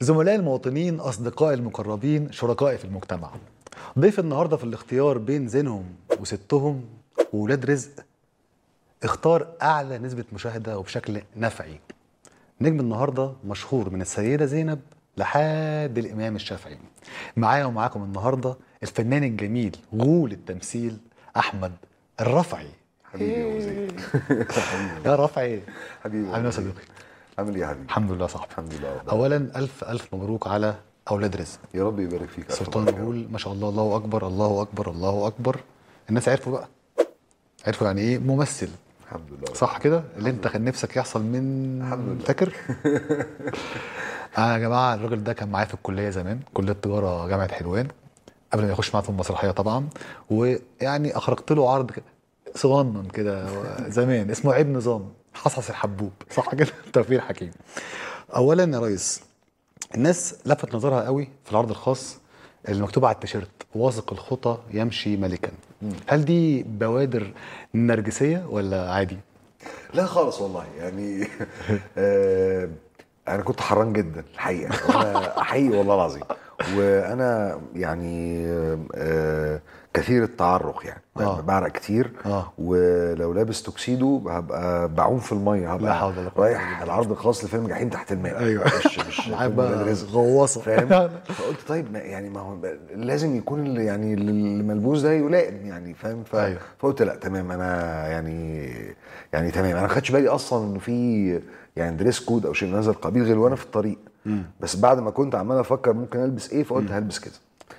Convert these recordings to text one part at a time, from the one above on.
زملائي المواطنين أصدقائي المقربين شركائي في المجتمع ضيف النهاردة في الاختيار بين زينهم وستهم وولاد رزق اختار أعلى نسبة مشاهدة وبشكل نفعي نجم النهاردة مشهور من السيدة زينب لحد الإمام الشافعي معايا ومعاكم النهاردة الفنان الجميل غول التمثيل أحمد الرفعي حبيبي يا أبو زيد يا رفعي حبيبي يا عامل ايه يا أبو زيد؟ صديقي عامل ايه يا حبيبي؟ الحمد لله يا صاحبي الحمد لله رب اولا الف الف مبروك على اولاد رزق يا رب يبارك فيك ألف سلطان مبروك يا الغول ما شاء الله الله اكبر الله اكبر الله اكبر الناس عرفوا بقى عرفوا يعني ايه ممثل رب. الحمد لله صح كده اللي انت كان نفسك يحصل من الحمد لله. فاكر انا يا جماعه الراجل ده كان معايا في الكليه زمان كليه تجاره جامعه حلوان قبل ما يخش معايا في المسرحيه طبعا ويعني اخرجت له عرض ك- صغنن كده زمان اسمه عيب نظام حصحص الحبوب صح كده توفيق حكيم اولا يا ريس الناس لفت نظرها قوي في العرض الخاص اللي مكتوب على التيشيرت واثق الخطى يمشي ملكا هل دي بوادر نرجسيه ولا عادي لا خالص والله يعني آه انا كنت حران جدا الحقيقه وانا حقيقي والله العظيم وانا يعني آه كثير التعرق يعني آه. بعرق كتير آه. ولو لابس توكسيدو هبقى بعوم في الميه لا هبقى حول ولا قوة إلا رايح العرض الخاص لفيلم جحيم تحت الماء أيوة. مش مش معاك فيلم بقى ولاد رزق. غواصه فاهم فقلت طيب ما يعني ما هو لازم يكون اللي يعني الملبوس ده يلائم يعني فاهم ف... أيوة. فقلت لا تمام انا يعني يعني تمام انا ما خدتش بالي اصلا انه في يعني دريس كود او شيء من هذا القبيل غير وانا في الطريق بس بعد ما كنت عمال افكر ممكن البس ايه فقلت هلبس كده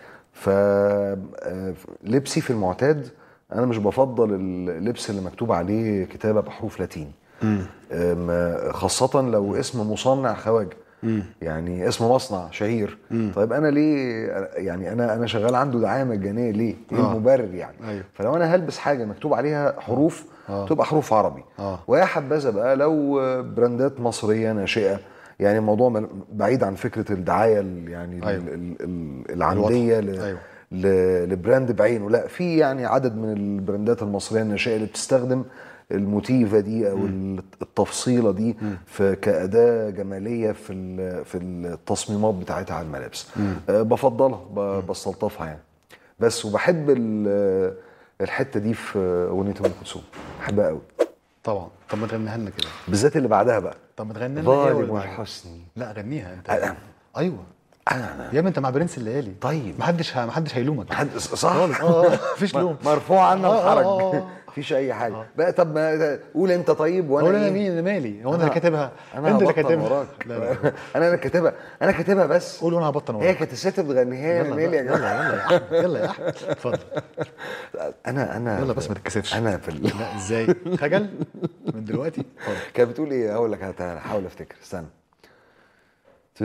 فلبسي في المعتاد انا مش بفضل اللبس اللي مكتوب عليه كتابه بحروف لاتيني أم، خاصة لو اسم مصنع خواجه يعني اسم مصنع شهير طيب انا ليه يعني انا انا شغال عنده دعايه مجانيه ليه؟ ايه آه. المبرر يعني؟ أيوه. فلو انا هلبس حاجه مكتوب عليها حروف آه. تبقى حروف عربي آه. ويا حبذا بقى لو براندات مصريه ناشئه يعني الموضوع من- بعيد عن فكره الدعايه ال- يعني أيوه. ال- ال- ال- العمديه ل- أيوه. ل- لبراند بعينه لا في يعني عدد من البراندات المصريه الناشئه اللي بتستخدم الموتيفه دي او التفصيله دي في كاداه جماليه في ال- في التصميمات بتاعتها على الملابس أه بفضلها ب- بستلطفها يعني بس وبحب ال- الحته دي في اغنيه ام كلثوم بحبها قوي طبعا طب ما تغنيها لنا كده بالذات اللي بعدها بقى طب ما تغني لنا إيه ظالم ولا- الحسن لا غنيها انت أنا. ايوه انا يا ابني انت مع برنس الليالي طيب. محدش ه- محدش هيلومك حد صح خالص اه مفيش لوم مرفوع عنا آه، آه، الحرج آه، آه. مفيش اي حاجه بقى طب ما قول انت طيب وانا هو انا إيه؟ مين انا مالي هو انا اللي أنا- كاتبها انا انت اللي هبطل كاتبها وراك لا لا انا اللي كاتبها انا كاتبها بس قول وانا هبطل هي وراك كانت الست بتغنيها لي يلا مالي يا يلا جماعه يلا يا احمد يلا يا احمد اتفضل انا انا يلا بس ما تتكسفش انا في ال... لا ازاي خجل من دلوقتي اتفضل كانت بتقول ايه اقول لك هت- هحاول افتكر استنى ت-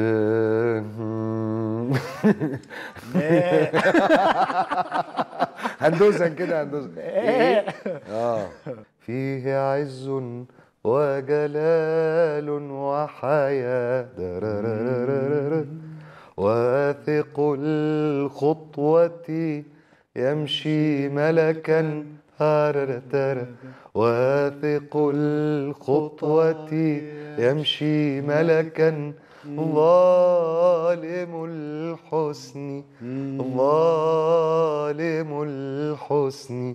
هندوزا كده هندوزا ايه اه فيه عز وجلال وحياة درررررر. واثق الخطوة يمشي ملكا هاررتر واثق الخطوة يمشي ملكا ظالم الحسن ظالم الحسن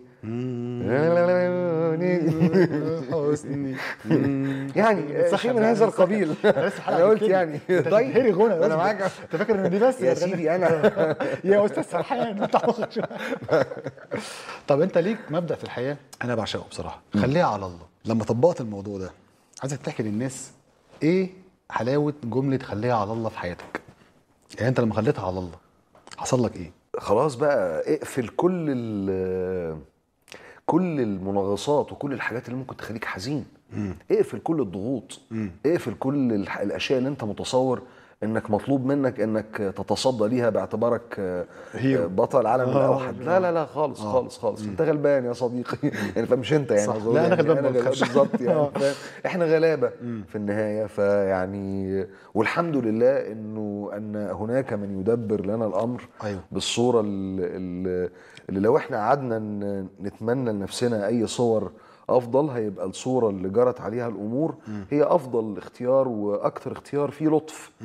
حسني يعني شيء من هذا القبيل انا قلت يعني طيب هيري غنى انا معاك انت فاكر ان دي بس يا سيدي انا يا استاذ سرحان انت عمرك شو- طب انت ليك مبدا في الحياه انا بعشقه بصراحه خليها على الله لما طبقت الموضوع ده عايزك تحكي للناس ايه حلاوه جمله خليها على الله في حياتك يعني انت لما خليتها على الله حصل لك ايه خلاص بقى اقفل كل ال كل المنغصات وكل الحاجات اللي ممكن تخليك حزين اقفل كل الضغوط اقفل كل الح- الاشياء اللي انت متصور انك مطلوب منك انك تتصدى ليها باعتبارك آه، هيرو. بطل العالم آه، الاوحد لا لا لا خالص خالص خالص انت غلبان يا صديقي يعني فمش انت يعني صح. أظن لا، أنا يعني غلبان انا برضه، غلبان خافش. بالظبط يعني آه. فاهم؟ احنا غلابه في النهايه فيعني والحمد لله انه ان هناك من يدبر لنا الامر أيوه. بالصوره اللي, اللي لو احنا قعدنا ن- نتمنى لنفسنا اي صور افضل هيبقى الصوره اللي جرت عليها الامور هي افضل اختيار واكثر اختيار فيه لطف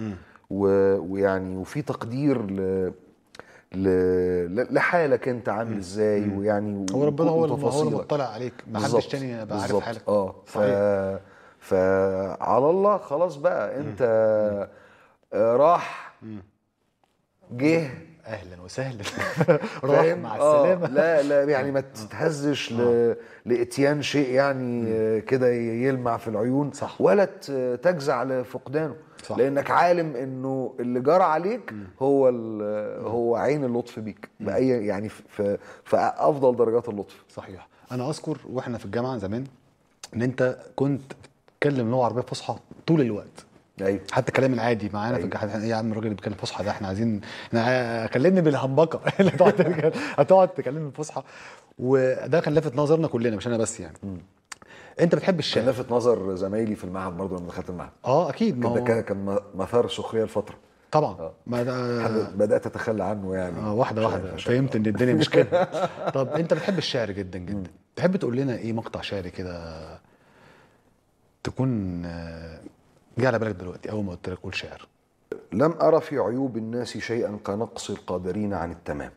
و- ويعني وفي تقدير ل ل- لحالك انت عامل ازاي ويعني هو ربنا هو اللي- هو اللي وتفاصيلك. مطلع عليك ما حدش بالظبط، تاني يبقى عارف بالظبط. حالك اه ف... صحيح. فعلى الله خلاص بقى انت آه، راح جه اهلا وسهلا راح فاهم؟ مع آه، السلامه لا لا يعني ما تتهزش ل... لاتيان شيء يعني آه، كده يلمع في العيون صح. ولا ت- تجزع لفقدانه صح. لانك عالم انه اللي جرى عليك هو ال... هو عين اللطف بيك باي يعني في في في افضل درجات اللطف صحيح انا اذكر واحنا في الجامعه زمان ان انت كنت بتتكلم لغه عربيه فصحى طول الوقت ايوه حتى الكلام العادي معانا في أيوة. الجامعه ايه يا عم الراجل اللي بيتكلم فصحى ده احنا عايزين احنا كلمني بالهمبكه اللي هتقعد تتكلم- هتقعد تكلمني بالفصحى وده كان لافت نظرنا كلنا مش انا بس يعني انت بتحب كان الشعر لافت نظر زمايلي في المعهد برضه لما دخلت المعهد اه اكيد ما ده هو كان كان مثار سخريه لفتره طبعا ما ده حد- بدات اتخلى عنه يعني آه واحده عشان- واحده عشان- فهمت ان الدنيا مش كده طب انت بتحب الشعر جدا جدا تحب تقول لنا ايه مقطع شعري كده تكون آه، جه على بالك دلوقتي اول ما قلت لك قول شعر لم ارى في عيوب الناس شيئا كنقص القادرين عن التمام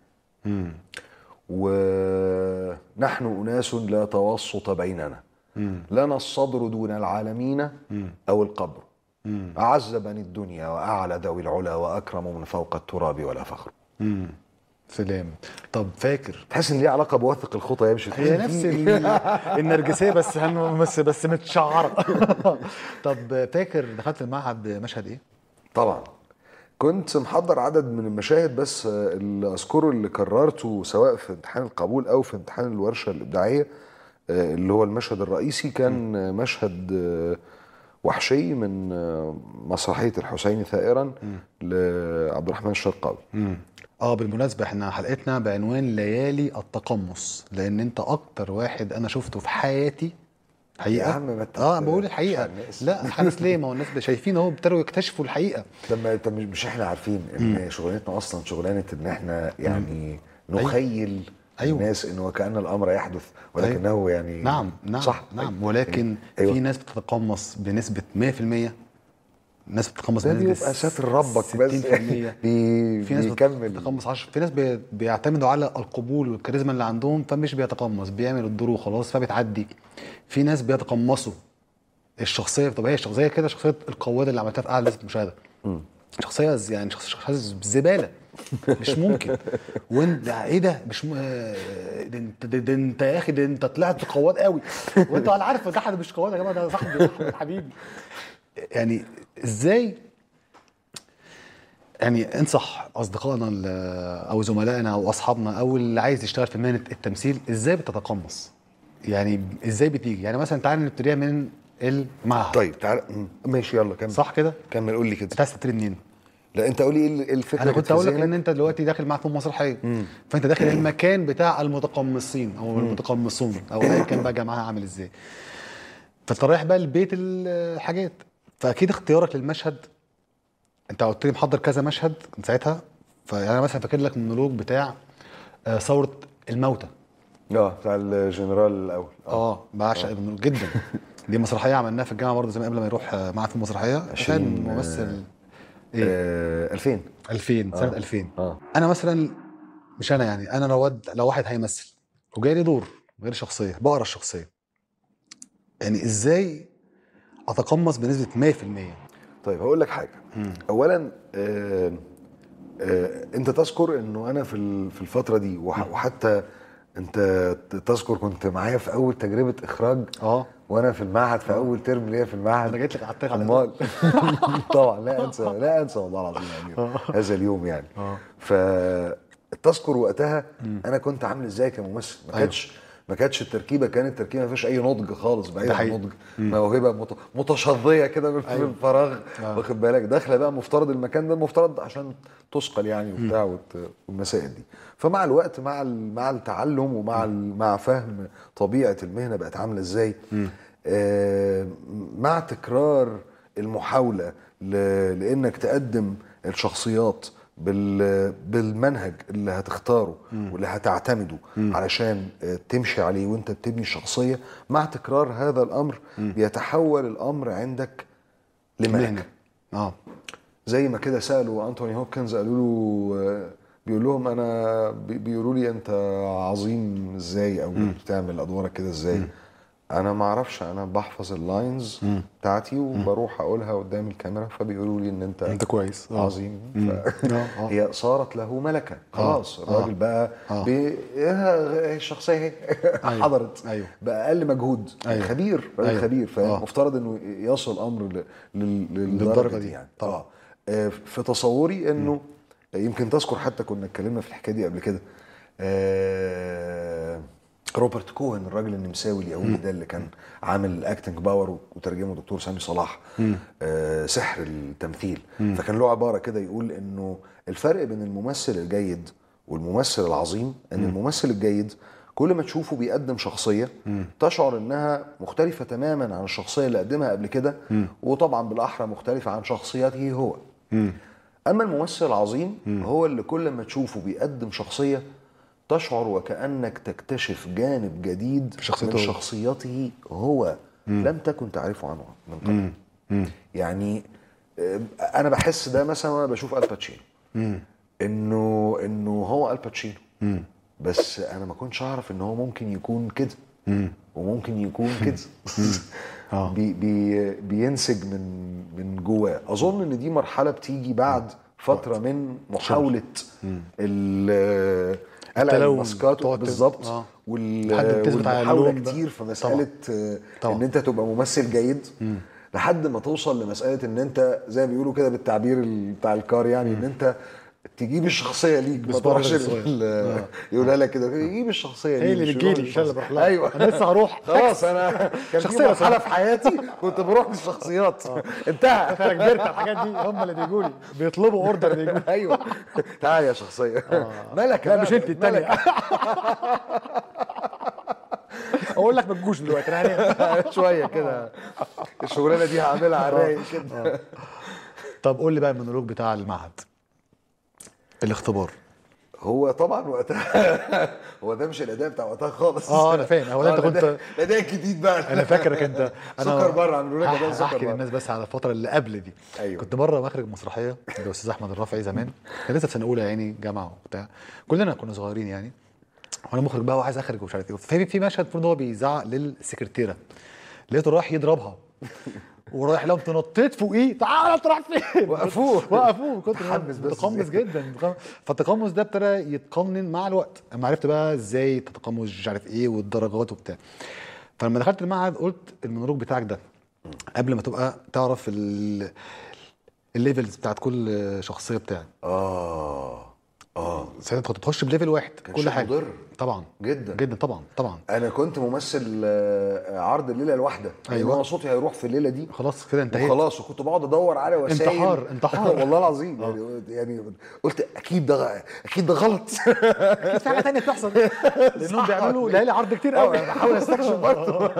ونحن اناس لا توسط بيننا لنا الصدر دون العالمين او القبر اعز بني الدنيا واعلى ذوي العلا واكرم من فوق التراب ولا فخر سلام طب فاكر تحس ان ليه علاقه بوثق الخطى يمشي هي نفس ال- النرجسيه بس هن بس بس متشعره طب فاكر دخلت المعهد مشهد ايه؟ طبعا كنت محضر عدد من المشاهد بس آه، اللي اذكره اللي كررته سواء في امتحان القبول او في امتحان الورشه الابداعيه آه، اللي هو المشهد الرئيسي كان آه، مشهد آه، وحشي من آه، مسرحيه الحسيني ثائرا لعبد الرحمن الشرقاوي اه بالمناسبه احنا حلقتنا بعنوان ليالي التقمص لان انت اكتر واحد انا شفته في حياتي حقيقه يا عم ما ت- اه بقول الحقيقه مش الناس. لا حارس ليه ما هو الناس شايفين اهو ابتدوا يكتشفوا الحقيقه لما طب مش مش احنا عارفين ان شغلانتنا اصلا شغلانه ان احنا يعني نخيل أيوة. الناس انه وكان الامر يحدث ولكنه يعني نعم نعم صح نعم ولكن أيوة. في ناس بتتقمص بنسبه 100% ناس بتتقمص ده بنسبه بيبقى ستر ربك بس 60% بي في ناس بيكمل بتتقمص 10 في ناس بي- بيعتمدوا على القبول والكاريزما اللي عندهم فمش بيتقمص بيعمل الدور وخلاص فبتعدي في ناس بيتقمصوا الشخصيه طب هي الشخصيه كده شخصيه القواده اللي عملتها في اعلى نسبه مشاهده شخصيه ز- يعني شخصيه شخصيه زباله مش ممكن وانت ايه ده مش م... آه، ده انت ده, ده انت يا اخي ده انت طلعت قواد قوي وانت انا عارف ده حد مش قواد يا جماعه ده صاحبي أحمد حبيبي يعني ازاي يعني انصح اصدقائنا ال- او زملائنا او اصحابنا او اللي عايز يشتغل في مهنه التمثيل ازاي بتتقمص يعني ازاي بتيجي يعني مثلا تعالى نبتديها من المعهد طيب تعال مم. ماشي يلا كمل صح كده كمل قول لي كده انت عايز تبتدي منين لا انت قول لي ايه ال- الفكره انا اللي كنت في اقول لك ذهنك؟ ان انت دلوقتي داخل معهد فنون مسرحيه فانت داخل المكان بتاع المتقمصين او المتقمصون او ايا كان بقى جمعها عامل ازاي فانت رايح بقى لبيت الحاجات فاكيد اختيارك للمشهد انت قلت لي محضر كذا مشهد كنت ساعتها فانا يعني مثلا فاكر لك المونولوج بتاع آه، ثوره الموتى اه بتاع الجنرال الاول اه بعشق المونولوج جدا دي مسرحيه عملناها في الجامعه برضه زمان قبل ما يروح آه، معهد فنون مسرحيه عشان عشرين، ممثل ايه آه 2000 2000 سنه 2000 اه انا مثلا مش انا يعني انا لو ود- لو واحد هيمثل وجاي لي دور غير شخصيه بقرا الشخصيه يعني ازاي اتقمص بنسبه 100% طيب هقول لك حاجه اولا آه آه انت تذكر انه انا في ال- في الفتره دي وح- وحتى انت ت- تذكر كنت معايا في اول تجربه اخراج اه وانا في المعهد في اول ترم ليا في المعهد انا جيت لك قعدت لك على امال طبعا لا انسى لا انسى والله العظيم يعني هذا اليوم يعني فتذكر وقتها انا كنت عامل ازاي كممثل ما أيوة. كانتش ما كانتش التركيبه كانت تركيبه ما فيش اي نضج خالص بعيد ده عن حقيقي. النضج موهبه مت- متشظيه كده من أيوة. من الفراغ آه. واخد بالك داخله بقى مفترض المكان ده المفترض عشان تثقل يعني وبتاع وت- والمسائل دي فمع الوقت مع ال- مع التعلم ومع ال- مع فهم طبيعه المهنه بقت عامله ازاي آه، مع تكرار المحاوله ل- لانك تقدم الشخصيات بال- بالمنهج اللي هتختاره واللي هتعتمده علشان آه، تمشي عليه وانت بتبني الشخصيه مع تكرار هذا الامر بيتحول الامر عندك لملك مهنة. اه زي ما كده سالوا انتوني هوبكنز قالوا له آه، بيقول لهم انا بي- بيقولوا لي انت عظيم ازاي او بتعمل ادوارك كده ازاي انا ما اعرفش انا بحفظ اللاينز بتاعتي وبروح اقولها قدام الكاميرا فبيقولوا لي ان انت انت كويس آه. عظيم آه، آه. هي صارت له ملكه خلاص الراجل بقى آه. بي... إيه الشخصيه اهي أيوة. حضرت أيوة. باقل مجهود أيوة. خبير راجل أيوة. خبير آه. فمفترض انه يصل الامر ل... لل... للدرجة للدرجه دي. دي يعني طبعا. آه. آه، في تصوري انه يمكن تذكر حتى كنا اتكلمنا في الحكايه دي قبل كده آه، روبرت كوهن الراجل النمساوي اليهودي ده اللي كان عامل اكتنج باور وترجمه دكتور سامي صلاح آه، سحر التمثيل فكان له عباره كده يقول انه الفرق بين الممثل الجيد والممثل العظيم ان الممثل الجيد كل ما تشوفه بيقدم شخصيه تشعر انها مختلفه تماما عن الشخصيه اللي قدمها قبل كده وطبعا بالاحرى مختلفه عن شخصيته هو اما الممثل العظيم هو اللي كل ما تشوفه بيقدم شخصيه تشعر وكانك تكتشف جانب جديد في شخصيته من هو. شخصيته هو لم تكن تعرفه عنه من قبل يعني آه، انا بحس ده مثلا وانا بشوف الباتشينو انه انه هو الباتشينو بس انا ما كنتش اعرف ان هو ممكن يكون كده وممكن يكون كده آه. بي بي بينسج من من جواه اظن ان دي مرحله بتيجي بعد فتره من محاوله ال قلع التلون. الماسكات تقعد ت- بالظبط آه. وال- لحد ما تثبت على والمحاوله اللون ده. كتير في مساله آه، طبعا. ان انت تبقى ممثل جيد لحد ما توصل لمساله ان انت زي ما بيقولوا كده بالتعبير ال- بتاع الكار يعني ان انت تجيب الشخصيه ليك ما بصباع تروحش الراجل الصغير. ال- يقولها لك كده جيب الشخصيه هي ليك اللي مش بتجيلي روح مش انا اللي بروح لها ايوه انا لسه هروح خلاص انا كان في شخصية مرحله صح. في حياتي كنت بروح للشخصيات انتهى انا كبرت على الحاجات دي هم اللي بيجوا لي بيطلبوا اوردر بيجوا لي ايوه تعالى يا شخصيه ملكه لا بقى، مش انت التانية ملكة. اقول لك ما تجوش دلوقتي انا هنام شويه كده الشغلانه دي هعملها على الرايق كده طب قول لي بقى المونولوج بتاع المعهد الاختبار هو طبعا وقتها هو ده مش الاداء بتاع وقتها خالص اه انا فاهم هو ده انت آه، كنت الاداء الجديد بقى انا فاكرك انت انا سكر بره عملوا لك اداء هح- سكر هحكي بره للناس بس على الفتره اللي قبل دي أيوة. كنت مره مخرج مسرحيه الاستاذ احمد الرافعي زمان كان لسه في سنه اولى يعني جامعه وبتاع كلنا كنا صغيرين يعني وانا مخرج بقى وعايز اخرج ومش عارف ايه في في مشهد المفروض هو بيزعق للسكرتيره لقيته رايح يضربها ورايح لهم تنطيت فوقيه تعالى انت رايح فين؟ وقفوه. وقفوه كنت متحمس بس متقمص زيادة. جدا متقمص. فالتقمص ده ابتدى يتقنن مع الوقت اما عرفت بقى ازاي تتقمص مش عارف ايه والدرجات وبتاع فلما دخلت المعهد قلت المونولوج بتاعك ده قبل ما تبقى تعرف ال- الليفلز بتاعت كل شخصيه بتاعك اه اه ساعتها انت كنت بتخش بليفل واحد كان كل شيء حاجه مضر. طبعا جدا. جدا طبعا طبعا انا كنت ممثل آه، عرض الليله الواحده أيوة. أيوة. انا صوتي هيروح في الليله دي خلاص كده انتهيت وخلاص وكنت بقعد ادور على وسائل انتحار- انتحار. والله العظيم يعني يعني قلت اكيد ده غ- اكيد ده غلط اكيد في حاجه ثانيه بتحصل لانهم بيعملوا ليالي عرض كتير اه قوي انا بحاول استكشف برضه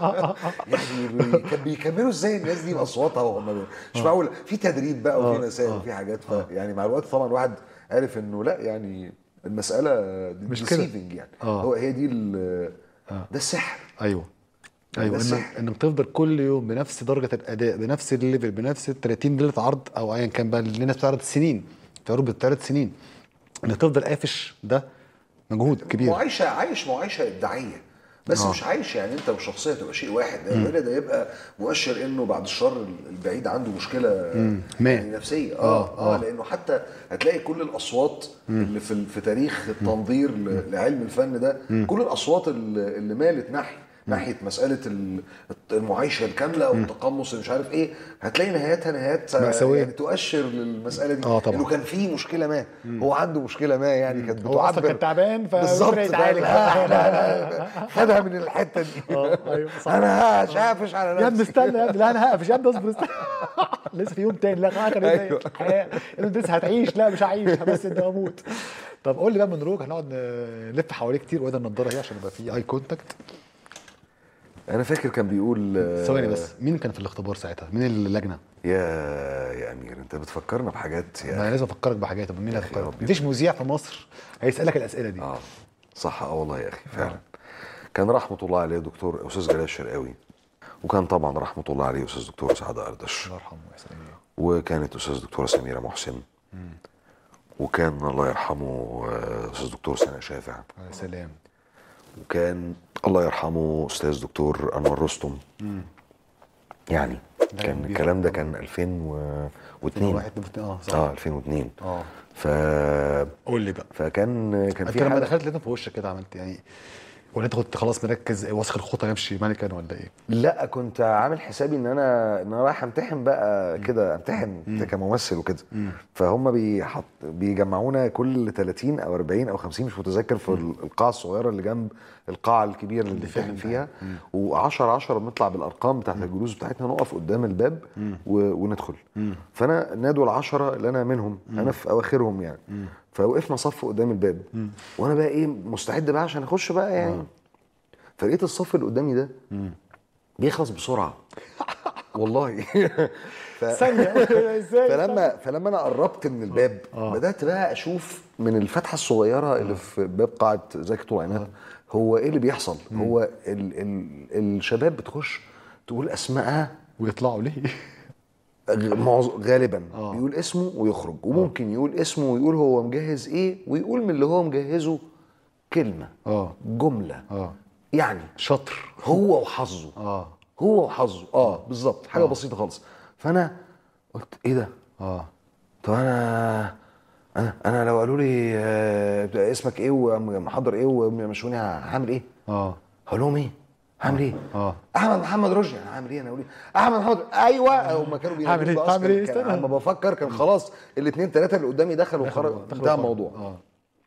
يعني بي- كان بيكملوا ازاي الناس دي باصواتها وهم مش معقول في تدريب بقى وفي مسائل وفي حاجات ف يعني مع الوقت طبعا الواحد عرف انه لا يعني المساله مش كده. deceiving يعني آه. هو هي دي ال- ده السحر ايوه ايوه ده انك السحر. انك تفضل كل يوم بنفس درجه الاداء بنفس الليفل بنفس ال 30 ليله عرض او ايا كان بقى اللي الناس بتعرض سنين في عروض بتعرض سنين انك تفضل قافش ده مجهود كبير معايشه عايش معايشه ابداعيه بس آه. مش عايش يعني انت والشخصيه تبقى شيء واحد ده يبقى ده يبقى مؤشر انه بعد الشر البعيد عنده مشكله ما. يعني نفسيه اه آه، اه, آه. لانه حتى هتلاقي كل الاصوات اللي في في تاريخ التنظير ل- لعلم الفن ده كل الاصوات اللي اللي مالت ناحيه ناحيه مساله ال- المعايشه الكامله والتقمص اللي مش عارف ايه هتلاقي نهايتها نهايات مأساوية. يعني تؤشر للمساله دي آه، طبعا. انه كان في مشكله ما هو عنده مشكله ما يعني كانت هو اصلا بتعبر كان تعبان بالظبط فربنا ده يتعالج لا لا لا خدها من الحته دي اه ايوه صح انا هشافش على يا ابني نفسي استنى يا ابني لا انا هقفش يا ابني اصبر استنى لسه في يوم تاني لا اخر يوم أيوة. تاني حياه انت لسه هتعيش لا مش هعيش بس انت هموت طب قول لي بقى من روج هنقعد نلف حواليه كتير وادي النضاره اهي عشان يبقى في اي كونتاكت انا فاكر كان بيقول آه، ثواني بس مين كان في الاختبار ساعتها مين اللجنه يا يا امير انت بتفكرنا بحاجات يا انا لازم افكرك بحاجات طب مين اللي أخي هيفكرك ربي. مفيش مذيع في مصر هيسالك الاسئله دي اه صح اه والله يا اخي فعلا كان رحمه الله عليه دكتور استاذ جلال الشرقاوي وكان طبعا رحمه الله عليه استاذ دكتور سعد اردش الله يرحمه ويحسن اليه وكانت استاذ دكتوره سميره محسن وكان الله يرحمه آه، استاذ دكتور سناء شافع يا سلام وكان الله يرحمه استاذ دكتور انور رستم يعني ده كان كبير الكلام ده طبعاً. كان 2002 واحد اتنين اتنين، اه صح اه 2002 اه ف قول لي بقى فكان كان انت في لما حد دخلت لقيتهم في وشك كده عملت يعني ولا انت كنت خلاص مركز واثق الخطه يمشي ملكا ولا ايه؟ لا كنت عامل حسابي ان انا ان انا رايح امتحن بقى كده امتحن كممثل وكده فهم بيحط بيجمعونا كل 30 او 40 او 50 مش متذكر في القاعه الصغيره اللي جنب القاعه الكبيره اللي فيها بنمتحن فيها و10 10 بنطلع بالارقام بتاعت الجلوس بتاعتنا نقف قدام الباب و... وندخل فانا نادوا العشرة اللي انا منهم انا في اواخرهم يعني فوقفنا صف قدام الباب وانا بقى ايه مستعد بقى عشان اخش بقى يعني فلقيت الصف اللي قدامي ده بيخلص بسرعه والله ف... ثانيه ازاي فلما فلما انا قربت من الباب آه. بدات بقى اشوف من الفتحه الصغيره اللي في باب قاعه زكي طول عينات هو ايه اللي بيحصل هو ال... ال... الشباب بتخش تقول اسمائها ويطلعوا ليه؟ غ- معظ- غالبا آه. بيقول اسمه ويخرج وممكن يقول اسمه ويقول هو مجهز ايه ويقول من اللي هو مجهزه كلمه اه جمله اه يعني شطر هو وحظه اه هو وحظه اه بالظبط حاجه بسيطه خالص فانا قلت ايه ده اه طب انا انا انا لو قالوا لي آه، اسمك ايه ومحضر ايه ومشوني هعمل ايه اه هقول لهم ايه هعمل ايه اه احمد محمد رشدي انا هعمل ايه انا اقول ايه احمد محمد ايوه هم كانوا بينادوا هعمل إيه؟ بقى أصلاً هعمل إيه؟ كان- استنى. لما بفكر كان خلاص الاثنين ثلاثه اللي قدامي دخلوا وخرجوا انتهى الموضوع اه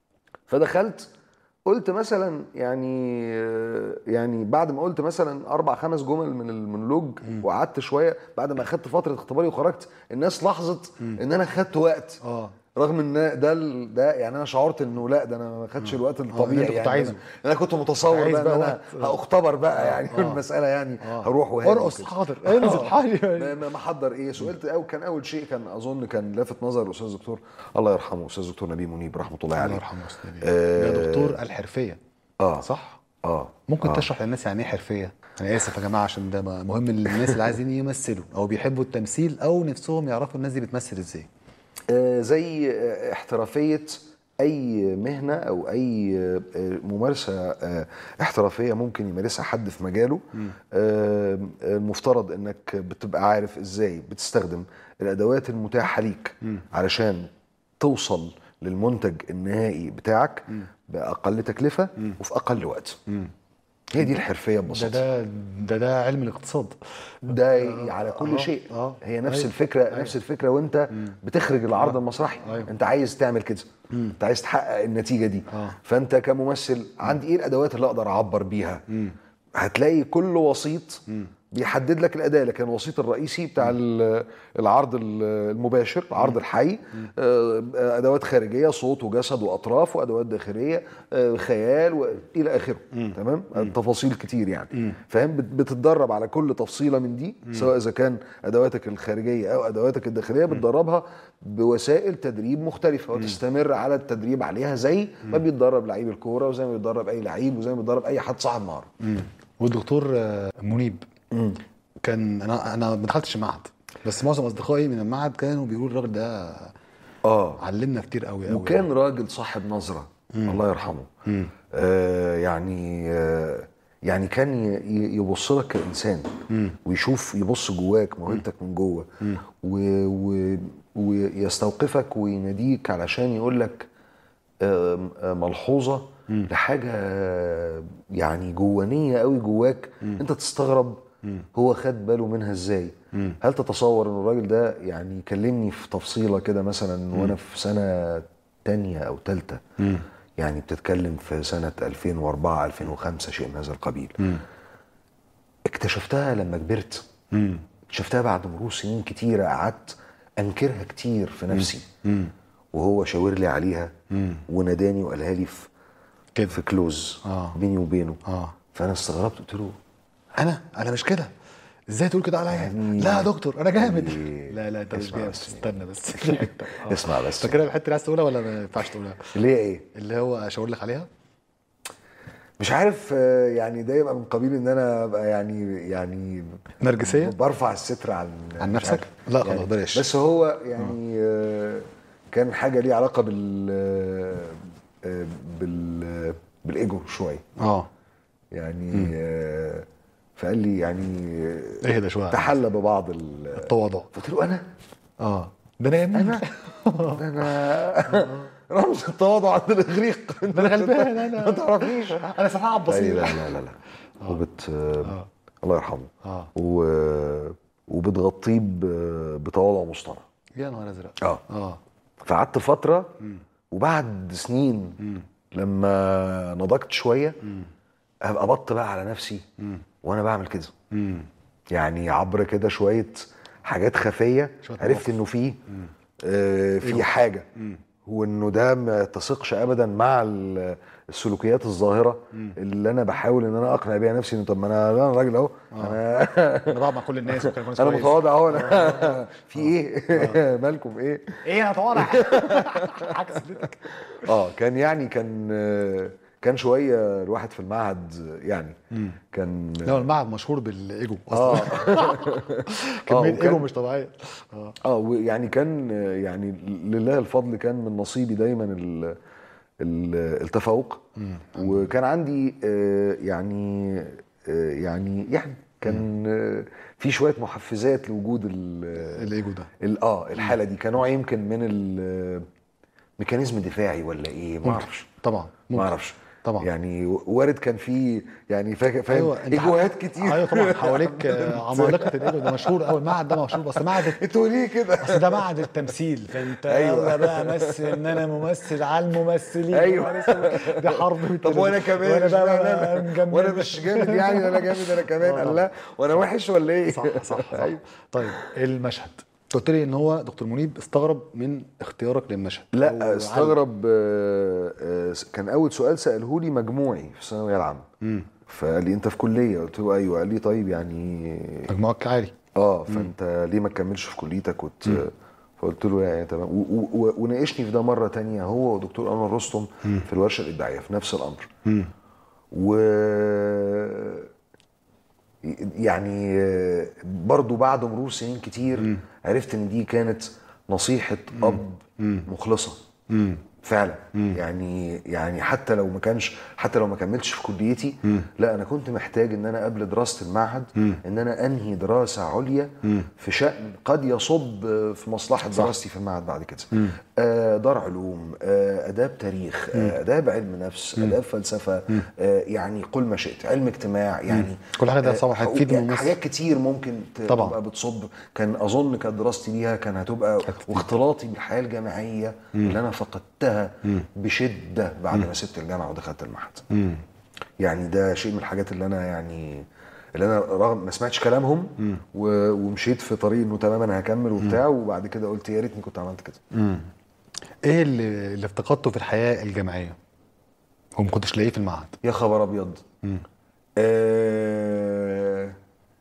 فدخلت قلت مثلا يعني يعني بعد ما قلت مثلا اربع خمس جمل من المونولوج وقعدت شويه بعد ما اخدت فتره اختباري وخرجت الناس لاحظت ان انا خدت وقت اه رغم ان ده ال- ده يعني انا شعرت انه لا ده انا ما خدتش الوقت اللي الطبيعي أنت كنت يعني عايزه. أنا, انا كنت متصور عايز بقى ان بقى انا وقت. هاختبر بقى يعني آه. المساله يعني آه. هروح وهاجي ارقص وكده. حاضر انزل آه. حالي ما- ما محضر ايه سئلت أو كان اول شيء كان اظن كان لافت نظر الاستاذ الدكتور الله يرحمه الاستاذ الدكتور نبيل منيب رحمه الله الله عليه يرحمه ويسلم آه. يا دكتور الحرفيه اه صح؟ اه ممكن آه. تشرح للناس يعني ايه حرفيه؟ انا اسف يا جماعه عشان ده مهم للناس اللي عايزين يمثلوا او بيحبوا التمثيل او نفسهم يعرفوا الناس دي بتمثل ازاي. آه، زي آه، احترافية أي مهنة أو أي آه، ممارسة آه، احترافية ممكن يمارسها حد في مجاله آه، المفترض إنك بتبقى عارف إزاي بتستخدم الأدوات المتاحة ليك علشان توصل للمنتج النهائي بتاعك بأقل تكلفة وفي أقل وقت هي دي الحرفية ده ببساطة ده ده ده علم الاقتصاد. ده على كل آه، شيء آه، هي نفس أيوة، الفكره أيوة. نفس الفكره وانت بتخرج العرض المسرحي أيوة. انت عايز تعمل كده انت عايز تحقق النتيجه دي آه. فانت كممثل عندي ايه الادوات اللي اقدر اعبر بيها هتلاقي كل وسيط بيحدد لك الاداء لكن الوسيط الرئيسي بتاع ال- العرض ال- المباشر العرض الحي آه، ادوات خارجيه صوت وجسد واطراف وادوات داخليه آه، خيال والى اخره تمام تفاصيل كتير يعني فاهم بت- بتتدرب على كل تفصيله من دي سواء اذا كان ادواتك الخارجيه او ادواتك الداخليه بتدربها بوسائل تدريب مختلفه وتستمر على التدريب عليها زي ما بيتدرب لعيب الكوره وزي ما بيتدرب اي لعيب وزي ما بيتدرب اي حد صاحب مهاره والدكتور آه، منيب كان انا انا ما دخلتش المعهد بس معظم اصدقائي من المعهد كانوا بيقولوا الراجل ده اه علمنا كتير قوي قوي وكان راجل صاحب نظرة الله يرحمه آه يعني آه يعني كان ي- ي- يبص لك كإنسان ويشوف يبص جواك موهبتك من جوه و- و- ويستوقفك ويناديك علشان يقول لك آم، آه، ملحوظة لحاجة آه، يعني جوانية قوي جواك انت تستغرب هو خد باله منها ازاي هل تتصور ان الراجل ده يعني كلمني في تفصيلة كده مثلا وانا في سنة تانية او تالتة يعني بتتكلم في سنة 2004 2005 شيء من هذا القبيل اكتشفتها لما كبرت اكتشفتها بعد مرور سنين كتيرة قعدت انكرها كتير في نفسي وهو شاور لي عليها وناداني وقالها لي في كده. في كلوز آه. بيني وبينه اه فانا استغربت قلت له انا انا مش كده ازاي تقول كده عليا يعني- لا يا دكتور انا جامد يعني لا لا انت مش اسمع جامد بس. استنى بس الحتة. آه. اسمع بس. فاكرها الحته اللي عايز تقولها ولا ما ينفعش تقولها ليه ايه اللي هو اشاور لك عليها مش عارف آه، يعني ده يبقى من قبيل ان انا ابقى يعني يعني نرجسيه برفع الستر عن عن مش نفسك؟ عارف. لا يعني خلاص بلاش. بس هو يعني آه، كان حاجه ليها علاقه بال آه، بال بالايجو شويه اه يعني آه، فقال لي يعني آه، اهدى شويه تحلى ببعض ال- التواضع قلت له انا اه ده انا يا ابني انا ده انا رمز التواضع عند الاغريق ده انا غلبان انا ما تعرفنيش انا سفاح لا بسيط لا لا لا لا وبت الله يرحمه اه و... وبتغطيه ب... بتواضع مصطنع يا نهار ازرق اه اه فقعدت فتره وبعد سنين لما نضجت شويه ابقى بط بقى على نفسي وانا بعمل كده امم يعني عبر كده شويه حاجات خفيه شوية عرفت انه في آه في حاجه وانه ده ما يتسقش ابدا مع ال- السلوكيات الظاهره اللي انا بحاول ان انا اقنع بيها نفسي انه طب ما انا انا راجل اهو انا انا بقعد مع كل الناس وكان كويس انا كويس. متواضع اهو انا في ايه مالكم ايه ايه انا طوالع عكس اديتك اه كان يعني كان آه، كان شويه الواحد في المعهد آه، يعني كان لا المعهد مشهور بالايجو اه اصلا كميه وكان- ايجو مش طبيعيه اه اه ويعني كان آه، يعني لله الفضل كان من نصيبي دايما ال ال- التفوق وكان عندي آه، يعني آه، يعني يعني كان آه، في شويه محفزات لوجود ال- الايجو ده ال- اه الحاله دي كنوع يمكن من ال- ميكانيزم دفاعي ولا ايه ما اعرفش طبعا ما ممكن. اعرفش طبعا. يعني وارد كان في يعني فاكر فاهم ايوه انت ايجوهات ح- كتير ايوه طبعا حواليك آه، عمالقه الايجو ده مشهور قوي المعهد ده مشهور بس معهد انتوا ليه كده اصل ده معهد التمثيل فانت أيوة. يلا بقى مثل ان انا ممثل على الممثلين أيوة. يا نهار أسود. دي حرب طب بالتلفزيون. وانا كمان وانا اشمعنى بقى انا مجمد. وانا مش جامد يعني انا جامد انا كمان آه. الله وانا وحش ولا ايه صح صح صح طيب المشهد أنت قلت لي ان هو دكتور منيب استغرب من اختيارك للمشهد أو لا علم. استغرب آه، آه، كان اول سؤال ساله لي مجموعي في الثانويه العامه فقال لي انت في كليه قلت له ايوه قال لي طيب يعني مجموعك عالي اه فانت ليه ما تكملش في كليتك وت... فقلت له يعني تمام و- و- و- وناقشني في ده مره تانية هو ودكتور انور رستم في الورشه الابداعيه في نفس الامر و يعني آه، برضو بعد مرور سنين كتير عرفت ان دي كانت نصيحه اب مخلصه فعلا يعني يعني حتى لو ما كانش حتى لو ما كملتش في كليتي لا انا كنت محتاج ان انا قبل دراسه المعهد ان انا انهي دراسه عليا في شان قد يصب في مصلحه دراستي في المعهد بعد كده آه دار علوم آه اداب تاريخ آه اداب علم نفس اداب فلسفه آه يعني قل ما شئت علم اجتماع يعني كل حاجة ده آه، طبعا هتفيد يعني الممثل. حاجات كتير ممكن ت- طبعا. تبقى بتصب كان اظن كانت دراستي ليها كان هتبقى واختلاطي بالحياه الجامعيه اللي انا فقدتها بشده بعد ما سبت الجامعه ودخلت المعهد يعني ده شيء من الحاجات اللي انا يعني اللي انا رغم ما سمعتش كلامهم و- ومشيت في طريق انه تمام انا هكمل وبتاع وبعد كده قلت يا ريتني كنت عملت كده ايه اللي, اللي افتقدته في الحياه الجامعيه وما كنتش لاقيه في المعهد يا خبر ابيض آه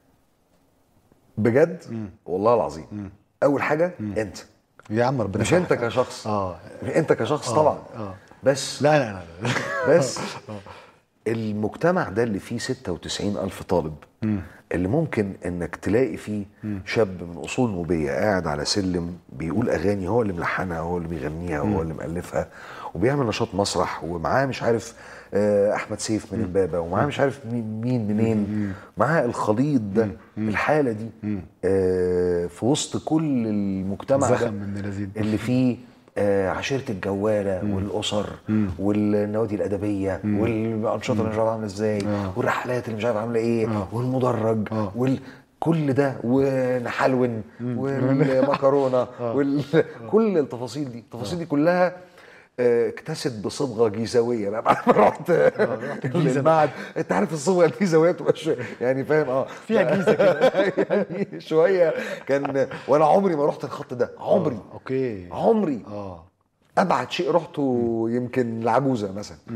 بجد والله العظيم اول حاجه انت يا عم ربنا مش يسامحك. انت كشخص اه انت كشخص طبعا آه. بس لا لا لا, لا. بس المجتمع ده اللي فيه 96 ألف طالب اللي ممكن انك تلاقي فيه شاب من اصول نوبيه قاعد على سلم بيقول اغاني هو اللي ملحنها هو اللي بيغنيها هو اللي مؤلفها وبيعمل نشاط مسرح ومعاه مش عارف آه، احمد سيف من امبابه ومعاه مش عارف مين مين منين معاه الخليط ده الحاله دي آه، في وسط كل المجتمع زخم ده من الذين. اللي فيه آه، عشيره الجواله والاسر والنوادي الادبيه والانشطه اللي مش عارف عامله ازاي والرحلات اللي مش عارف عامله ايه والمدرج آه. وال كل ده ونحلون والمكرونه وال... كل التفاصيل دي التفاصيل دي كلها آه، اكتست بصبغه جيزاويه بقى بعد ما رحت الجيزة. المعهد انت عارف الصبغه الجيزاويه بتبقى شويه يعني فاهم اه فيها جيزه كده يعني شويه كان وانا عمري ما رحت الخط ده عمري اوكي عمري اه ابعد شيء رحته يمكن العجوزه مثلا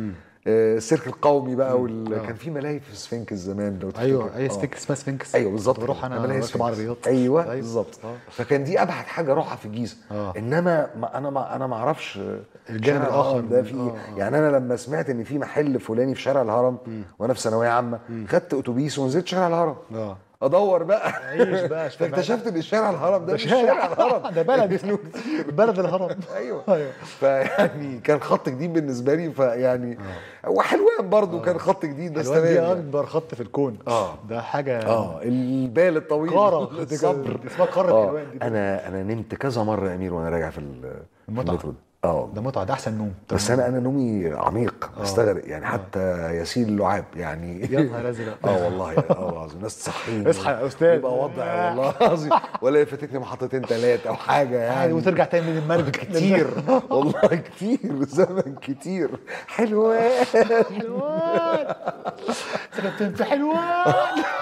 آه، السيرك القومي بقى وال... آه. كان في ملاهي في سفنكس زمان لو تفتكر. ايوه اي آه. سفنكس اسمها سفنكس ايوه بالظبط كنت بروح كده. انا ملاهي راكب سفنكس. عربيات ايوه, أيوة. بالظبط آه. فكان دي ابعد حاجه اروحها في الجيزه آه. انما ما انا ما انا ما اعرفش الجانب شارع الآخر الهرم ده من- في آه، إيه. يعني انا لما سمعت ان في محل فلاني في شارع الهرم وانا في ثانويه عامه خدت اتوبيس ونزلت شارع الهرم اه ادور بقى عيش بقى اشتغل. فاكتشفت ان شارع الهرم ده مش شارع. شارع الهرم ده بلد بلد الهرم ايوه ايوه فيعني كان خط جديد بالنسبه لي فيعني وحلوان برضو كان خط جديد بس حلوان دي تمام يعني. اكبر خط في الكون آه. ده حاجه اه البال الطويل قاره بس- جبر اسمها قاره آه. حلوان دي انا انا نمت كذا مره يا امير وانا راجع في ال- في المتعة. المترو ده اه ده متعه ده احسن نوم بس انا انا نومي عميق بستغرق يعني حتى ياسين اللعاب يعني يا نهار ازرق اه والله اه العظيم ناس تصحيني اصحى يا أستاذ. يبقى وضع والله العظيم ولا فاتتني محطتين ثلاثه او حاجه يعني يعني وترجع تاني من المرج كتير والله كتير زمن كتير حلوان حلوان سكنت في حلوان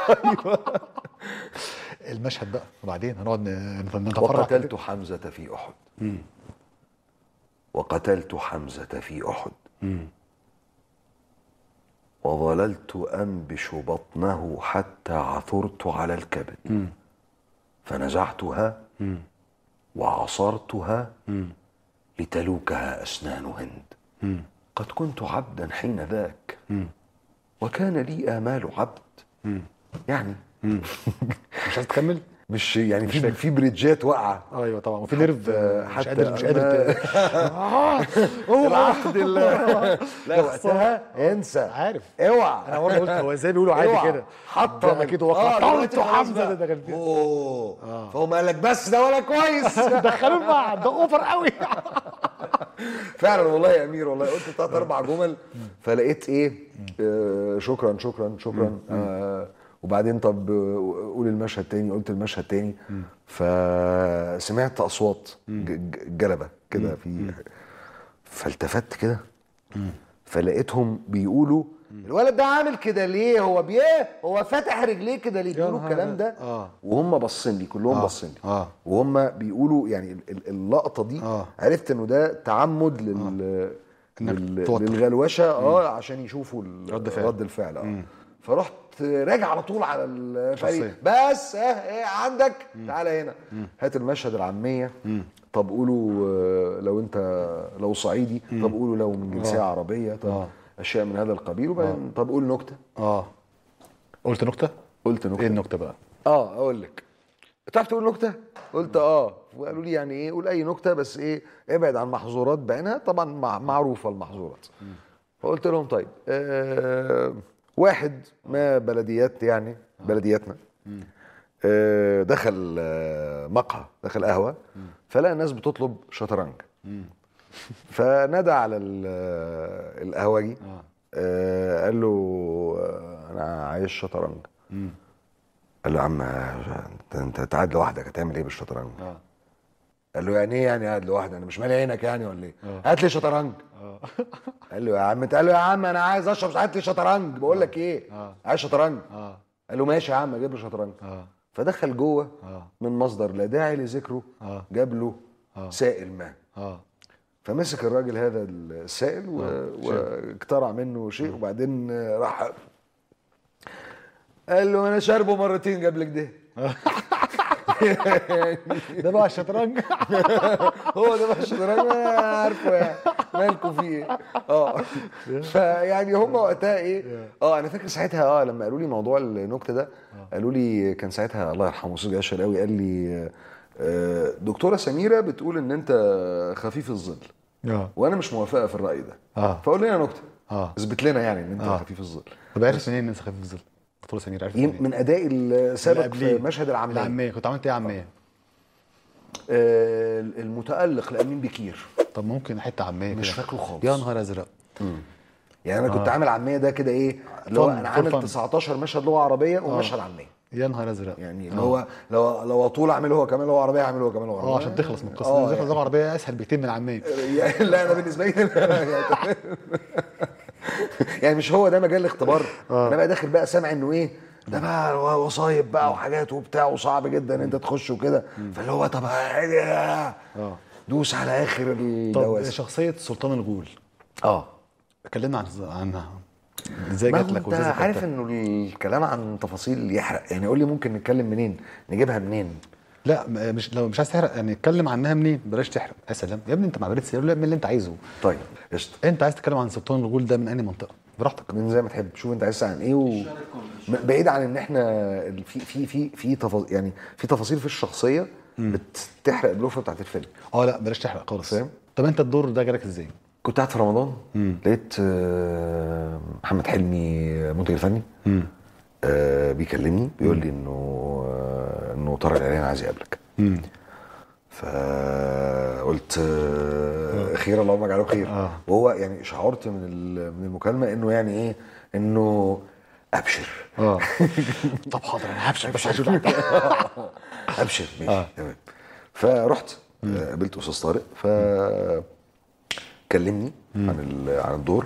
المشهد بقى وبعدين هنقعد ن- نتفرج وقتلت حمزة في أحد وقتلت حمزة في أحد وظللت أنبش بطنه حتى عثرت على الكبد فنزعتها وعصرتها لتلوكها أسنان هند قد كنت عبدا حين ذاك وكان لي آمال عبد يعني مش عايز تكمل؟ مش يعني في في بريدجات واقعه ايوه طبعا وفي نيرف آه، مش حتى قادر مش قادر ما- ت- العقد ال- لا وقتها انسى عارف اوعى انا برضه قلت هو ازاي بيقولوا عادي اوعى. كده حط ده اكيد هو آه، قتلت دلوقتي خلاص حمزه بقى. ده ده كان فيه. اوه فهو قال لك بس ده ولا كويس دخلوا مع ده اوفر قوي فعلا والله يا امير والله قلت ثلاث اربع جمل فلقيت ايه آه شكرا شكرا شكرا آه وبعدين طب آه، قول المشهد تاني قلت المشهد تاني فسمعت اصوات ج- ج- جلبه كده في فالتفت كده فلقيتهم بيقولوا الولد ده عامل كده ليه هو بيه هو فاتح رجليه كده ليه بيقولوا نهار الكلام ده آه. وهم باصين لي كلهم آه. باصين لي آه. وهم بيقولوا يعني ال- ال- اللقطه دي آه. عرفت انه ده تعمد لل إنك لل- توتر. للغلوشه اه عشان يشوفوا ال- رد فعل. رد الفعل اه فرحت راجع على طول على الفريق شخصية. بس اه ايه عندك تعالى هنا هات المشهد العاميه طب قولوا آه، لو انت لو صعيدي طب قولوا لو من جنسيه عربيه طب آه. اشياء من هذا القبيل وبعدين طب قول نكته اه قلت نكته؟ قلت نكته ايه النكته بقى؟ اه اقول لك تعرف تقول نكته قلت اه وقالوا لي يعني ايه قول اي نكته بس ايه ابعد عن محظورات بعينها طبعا مع معروفه المحظورات فقلت لهم طيب آه واحد ما بلديات يعني بلدياتنا آه دخل آه مقهى دخل قهوه فلقى الناس بتطلب شطرنج فنادى على ال- آه، القهوجي آه قال له آه، انا عايز شطرنج قال له يا عم انت انت أنت قاعد لوحدك هتعمل ايه بالشطرنج؟ اه قال له يعني ايه يعني قاعد لوحدي انا مش مالي عينك يعني ولا ايه؟ هات لي شطرنج قال له يا عم انت قال له يا عم انا عايز اشرب هات لي شطرنج بقول لك ايه؟ آه. عايز شطرنج اه قال له ماشي يا عم جيب لي شطرنج اه فدخل جوه اه من مصدر لا داعي لذكره آه. جاب له آه. سائل ما اه فمسك الراجل هذا السائل و... واقترع منه شيء وبعدين راح قال له انا شاربه مرتين قبل كده ده بقى الشطرنج هو ده بقى الشطرنج انا عارفه يعني مالكوا فيه ايه اه فيعني هم وقتها ايه اه انا فاكر ساعتها اه لما قالوا لي موضوع النكته ده قالوا لي كان ساعتها الله يرحمه استاذ جلال الشرقاوي قال لي آه، دكتوره سميره بتقول ان انت خفيف الظل اه وانا مش موافقه في الراي ده اه فقول لنا نكته اه اثبت لنا يعني ان انت آه. خفيف الظل طب عرفت منين ان انت خفيف الظل؟ دكتور سمير عرفت يم- منين؟ من اداء السابق اللي في قبليه. مشهد العاميه العاميه كنت عملت ايه عاميه؟ آه، المتالق لامين بكير طب ممكن حته عاميه مش كده. فاكره خالص. يا نهار ازرق يعني انا كنت عامل عاميه ده كده ايه اللي هو فن، انا فول عامل فن. 19 مشهد لغه عربيه ومشهد عاميه يا نهار ازرق يعني اللي هو لو لو طول اعمل هو كمان لغه عربيه اعمل هو كمان لغه عربيه اه عشان تخلص من القصه اه دي تخلص يعني. لغه عربيه اسهل بكتير من العاميه يعني لا انا بالنسبه لي يعني تمام. يعني مش هو ده مجال الاختبار انا بقى داخل بقى سامع انه ايه ده بقى وصايب بقى وحاجات وبتاع وصعب جدا انت تخش وكده فاللي هو طب اه دوس على اخر طب الجواز شخصيه سلطان الغول اه كلمنا عن عنها ازاي ما جات هو لك انت وازاي عارف ذكرتها؟ انه الكلام عن تفاصيل يحرق يعني قول لي ممكن نتكلم منين نجيبها منين لا م- مش لو مش عايز تحرق يعني اتكلم عنها منين بلاش تحرق يا سلام يا ابني انت مع بريد سيارة من اللي انت عايزه طيب قشطه انت عايز تتكلم عن سلطان الغول ده من انهي منطقه براحتك من زي ما تحب شوف انت عايز تسال عن ايه و... م- بعيد عن ان احنا ال- في في في في تفاصيل يعني في تفاصيل في الشخصيه بتحرق البلوفه بتاعت الفيلم اه لا بلاش تحرق خالص فاهم؟ طب انت الدور ده جالك ازاي كنت قاعد في رمضان لقيت آه، محمد حلمي المنتج الفني آه، بيكلمني بيقول لي انه آه، انه طارق العريان عايز يقابلك فقلت آه، خير اللهم اجعله خير آه. وهو يعني شعرت من ال- من المكالمه انه يعني ايه انه ابشر اه طب حاضر انا هبشر بس عايز أقول لك. ابشر ماشي آه. تمام فرحت آه، قابلت استاذ طارق ف كلمني عن ال- عن الدور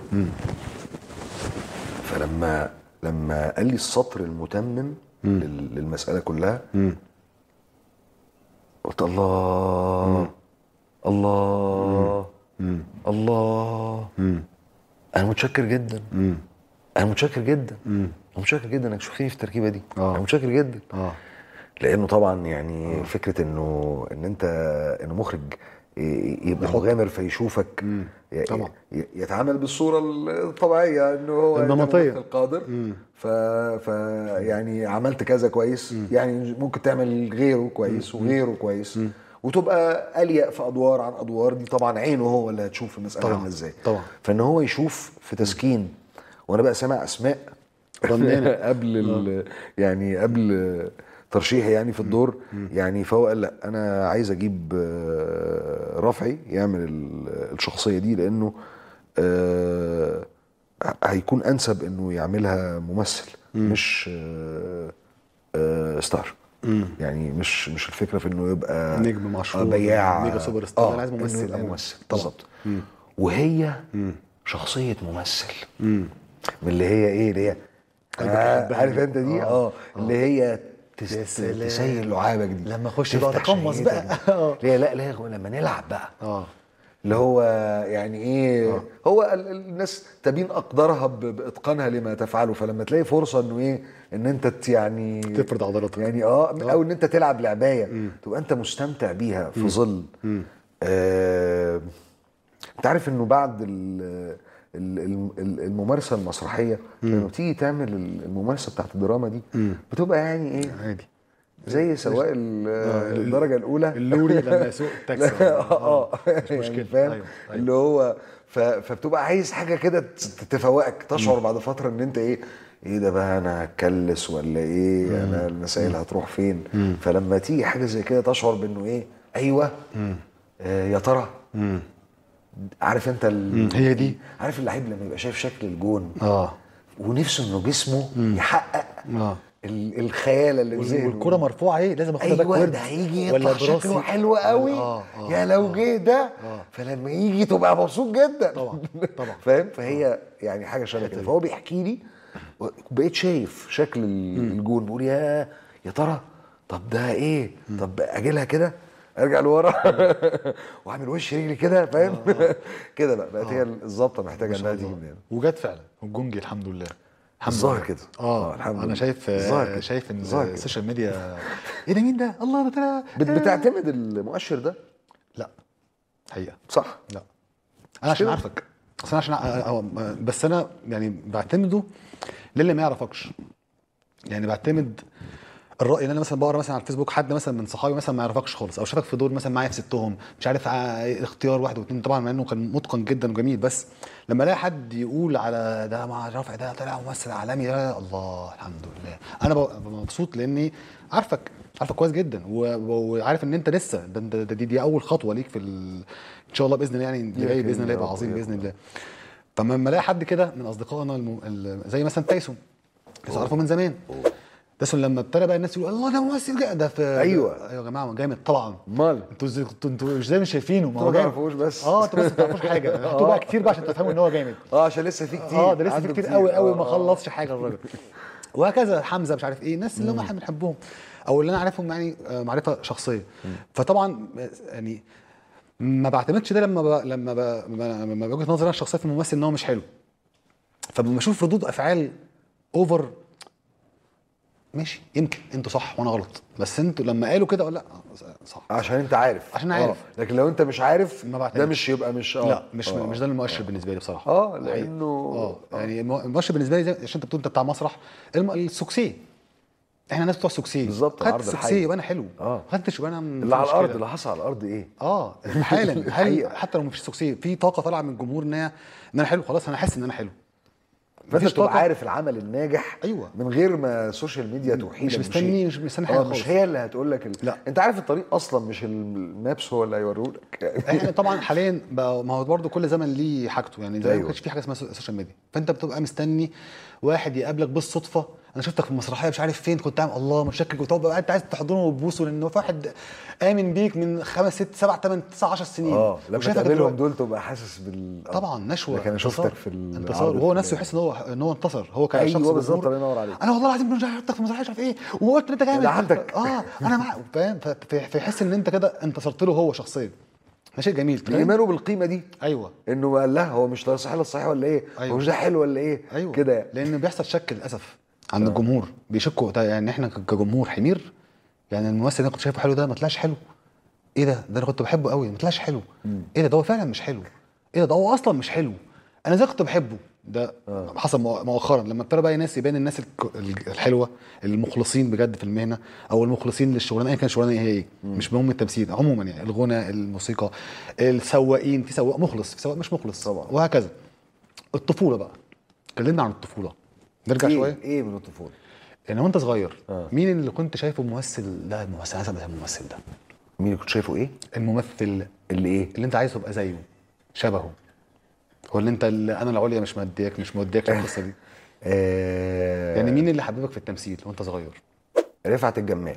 فلما لما قال لي السطر المتمم لل- للمساله كلها قلت الله الله الله انا متشكر جدا انا متشكر جدا انا متشكر جدا انك شفتني في التركيبه دي آه. انا متشكر جدا اه لانه طبعا يعني فكره انه ان انت انه مخرج ي- يبقى مغامر فيشوفك ي- طبعا. ي- يتعامل بالصوره الطبيعيه انه هو أنت النمطية. ممثل قادر ف... ف يعني عملت كذا كويس يعني ممكن تعمل غيره كويس وغيره كويس وتبقى اليق في ادوار عن ادوار دي طبعا عينه هو اللي هتشوف المساله طبعاً. عامله ازاي طبعاً. فان هو يشوف في تسكين وانا بقى سامع اسماء رنانة. قبل ال يعني قبل ترشيحي يعني في الدور يعني فهو قال لا انا عايز اجيب آه، رافعي يعمل ال- الشخصيه دي لانه آه، هيكون انسب انه يعملها ممثل مش آه، آه، ستار يعني مش مش الفكره في انه يبقى نجم مشهور، آه، بياع ميجا سوبر ستار. أنا عايز إنه ممثل يبقى هنا. ممثل طبعاً. بالظبط وهي شخصيه ممثل من اللي هي ايه اللي هي آه عارف انت دي اه اللي هي تس- يا سلام. تسيل لعابك دي لما أخش بقى تفتح أتقمص شهيتك بقى. دي. آه. لا لا لا هو لما نلعب بقى اه اللي هو يعني ايه هو ال- ال- الناس تبين اقدارها ب- باتقانها لما تفعله فلما تلاقي فرصه انه ايه ان انت ت- يعني تفرض عضلاتك. يعني اه او ان انت تلعب لعبايه تبقى انت مستمتع بيها في ظل آه انت عارف انه بعد ال ال- ال- ال- الممارسه المسرحيه لما بتيجي تعمل ال- الممارسه بتاعت الدراما دي بتبقى يعني ايه عادي زي سواق ال- الدرجه الاولى اللوري لما يسوق التاكسي اه اه مش يعني مشكله فاهم أيوة. أيوة. اللي هو ف... فبتبقى عايز حاجه كده ت- تفوقك تشعر بعد فتره ان انت ايه ايه ده بقى انا هتكلس ولا ايه انا المسائل هتروح فين فلما تيجي حاجه زي كده تشعر بانه ايه ايوه آه يا ترى عارف انت ال... هي دي. عارف اللعيب لما يبقى شايف شكل الجون اه ونفسه انه جسمه يحقق اه ال- الخيال اللي في ذهنه والكرة مرفوعة ايه لازم اخدها باك ايوه وورد ده هيجي ولا يطلع شكله براسي حلو قوي آه، آه، يا لو آه. جه ده فلما يجي تبقى مبسوط جدا طبعا، طبعا. فاهم فهي يعني حاجه شبه كده فهو بيحكي لي بقيت شايف شكل ال- الجون بقول يا يا ترى طب ده ايه طب اجيلها كده ارجع لورا واعمل وش رجلي كده فاهم كده بقى بقت هي الظابطه محتاجه انها تيجي من هنا وجت فعلا والجونجي الحمد لله الحمد الظاهر لله. كده. اه آه، الحمد انا لله. شايف الظاهر كده. شايف ان الظاهر كده. السوشيال ميديا ايه ده مين ده الله ده طلع بت- بتعتمد المؤشر ده لا حقيقة صح لا انا عشان كده؟ عارفك اصل انا عشان ع- أه، بس انا يعني بعتمده للي ما يعرفكش يعني بعتمد الراي ان انا مثلا بقرا مثلا على الفيسبوك حد مثلا من صحابي مثلا ما يعرفكش خالص او شافك في دور مثلا معايا في ستهم مش عارف ع- اختيار واحد واثنين طبعا مع انه كان متقن جدا وجميل بس لما الاقي حد يقول على ده مع رافع ده طلع ممثل عالمي ده الله الحمد لله انا ببقى مبسوط لاني عارفك عارفك كويس جدا و- و- وعارف ان انت لسه ده, ده, ده دي, دي اول خطوه ليك في ال... ان شاء الله باذن الله يعني اللي جاي يمكن باذن الله يا يبقى رب عظيم يكون. باذن الله فلما الاقي حد كده من اصدقائنا الم... ال... زي مثلا تايسون تايسون عارفه من زمان تايسون لما ابتدى بقى الناس يقولوا الله ده ممثل جا- ده في أيوة. ايوه يا جماعه جامد طبعا امال انتوا ازاي انتوا انتوا ازاي مش شايفينه ما انتوا هو ما جامد تعرفوش بس. اه انتوا بس ما تعرفوش حاجه هاتوا بقى كتير بقى عشان تفهموا ان هو جامد اه عشان لسه في كتير اه ده لسه في عنده كتير قوي قوي آه، ما آه. خلصش حاجه الراجل وهكذا حمزه مش عارف ايه الناس اللي هم احنا بنحبهم او اللي انا عارفهم يعني آه، معرفه شخصيه فطبعا آه، يعني ما بعتمدش ده لما ب... لما ب... لما بوجهه نظري انا الشخصيه في الممثل ان هو مش حلو فلما اشوف ردود افعال اوفر ماشي يمكن انتوا صح وانا غلط بس انتوا لما قالوا كده اقول لا آه، صح عشان انت عارف عشان عارف. آه. لكن لو انت مش عارف ما بعتمدش. ده مش يبقى مش اه لا مش آه. مش ده المؤشر بالنسبه لي بصراحه اه الحقيقة. لانه اه يعني المو- المؤشر بالنسبه لي زي عشان انت بتقول انت بتاع مسرح الم- السوكسيه احنا ناس بتوع سوكسيه بالظبط، خدت العرض الحي. السوكسيه يبقى انا حلو آه. ما خدتش يبقى انا م- اللي على في الارض مشكلة. اللي حصل على الارض ايه اه حالا هل الحقيقة. حتى لو مفيش سوكسيه في طاقه طالعه من الجمهور ان هي ان انا حلو خلاص انا حاسس ان انا حلو فانت مفيش تبقى طاقة. عارف العمل الناجح أيوة. من غير ما السوشيال ميديا توحيد مش مستني مش مستني حاجه اه خالص مش هي اللي هتقول لك ال... لا. انت عارف الطريق اصلا مش المابس هو اللي هيورولك احنا طبعا حاليا بقى ما هو برضه كل زمن ليه حاجته يعني زمان أيوة. ما كانش في حاجه اسمها سو- سوشيال ميديا فانت بتبقى مستني واحد يقابلك بالصدفه انا شفتك في المسرحيه مش عارف فين كنت عامل الله متشكر كنت بقى انت عايز تحضنه وتبوسه لان في واحد امن بيك من خمس ست سبع ثمان تسع 10 سنين اه لما وشافك تقابلهم دلوقتي. دول تبقى حاسس بال آه. طبعا نشوه لكن انا انتصار. شفتك في ال- انتصار العرض وهو الفلاني. نفسه يحس ان هو ان هو انتصر هو كان أيوة شخص بالظبط، جمهور. الله ينور عليك. انا والله العظيم مش شفتك في المسرحيه مش عارف ايه وقلت ان انت جامد دعمتك. اه انا معاك فاهم ف- في- فيحس ان انت كده انتصرت له هو شخصيا ده شيء جميل تمام؟ ايمانه بالقيمه دي ايوه انه قال لا هو مش ده صحيح ولا صحيح ولا ايه أيوة. هو مش ده حلو ولا ايه ايوه كده يعني. لان بيحصل شك للاسف عند الجمهور بيشكوا ده يعني احنا ك- كجمهور حمير يعني الممثل اللي انا كنت شايفه حلو ده ما طلعش حلو ايه ده ده انا كنت بحبه قوي ما طلعش حلو ايه ده ده هو فعلا مش حلو ايه ده ده هو اصلا مش حلو انا ازاي كنت بحبه ده حصل مؤ- مؤخرا لما ابتدى بقى ناس يبان الناس الك- ال- الحلوه المخلصين بجد في المهنه او المخلصين للشغلانه ايا كان الشغلانه ايه هي ايه مش مهم التمثيل عموما يعني الغنى الموسيقى السواقين في سواق مخلص في سواق مش مخلص طبعا. وهكذا الطفوله بقى اتكلمنا عن الطفوله نرجع ايه شويه ايه من الطفوله ان وانت صغير آه. مين اللي كنت شايفه ممثل ده الممثل عايز ابقى الممثل ده مين اللي كنت شايفه ايه الممثل اللي ايه اللي انت عايز تبقى زيه شبهه هو اللي انت اللي انا العليا مش مدياك مش مودياك القصه دي آه يعني مين اللي حببك في التمثيل وانت صغير رفعت الجمال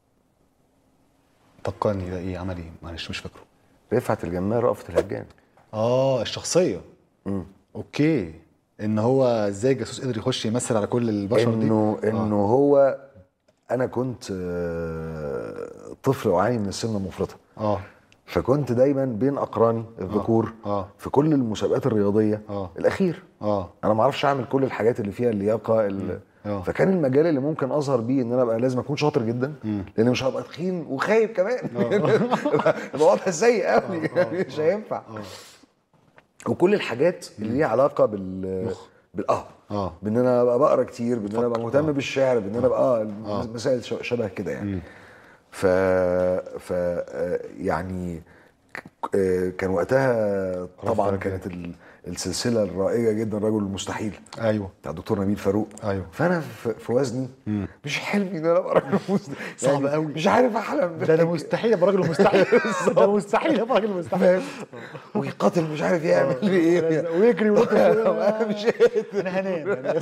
فكرني ده ايه عمل ايه معلش مش فاكره رفعت الجمال رأفت الهجان اه الشخصيه مم. اوكي ان هو ازاي الجاسوس قدر يخش يمثل على كل البشر دي انه انه هو انا كنت آه، طفل اعاني من السمنه المفرطه اه فكنت دايما بين اقراني الذكور آه. في كل المسابقات الرياضيه آه. الاخير اه انا ما اعرفش اعمل كل الحاجات اللي فيها اللياقه ال... آه. فكان المجال اللي ممكن اظهر بيه ان انا ابقى لازم اكون شاطر جدا لان مش هبقى تخين وخايب كمان يبقى وضع سيء قوي يعني مش هينفع وكل الحاجات اللي ليها علاقه بال بال اه آه. بان انا ابقى بقرا كتير بان انا ابقى مهتم بالشعر بان انا ابقى اه مسائل ش- شبه كده يعني ف ف آه، يعني ك- آه، كان وقتها طبعا رفع كانت ال- السلسله الرائجه جدا رجل المستحيل ايوه بتاع الدكتور نبيل فاروق أيوة. فانا في, في وزني مش حلمي ان انا ابقى راجل مستحيل صعب قوي. مش عارف احلم ده انا مستحيل ابقى راجل مستحيل ده مستحيل ابقى راجل مستحيل ويقاتل مش عارف يعمل لي ايه ويجري وينط انا مش قادر انا هنام انا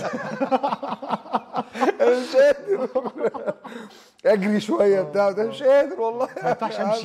مش قادر اجري شويه بتاع ده مش قادر والله ما ينفعش أمشي.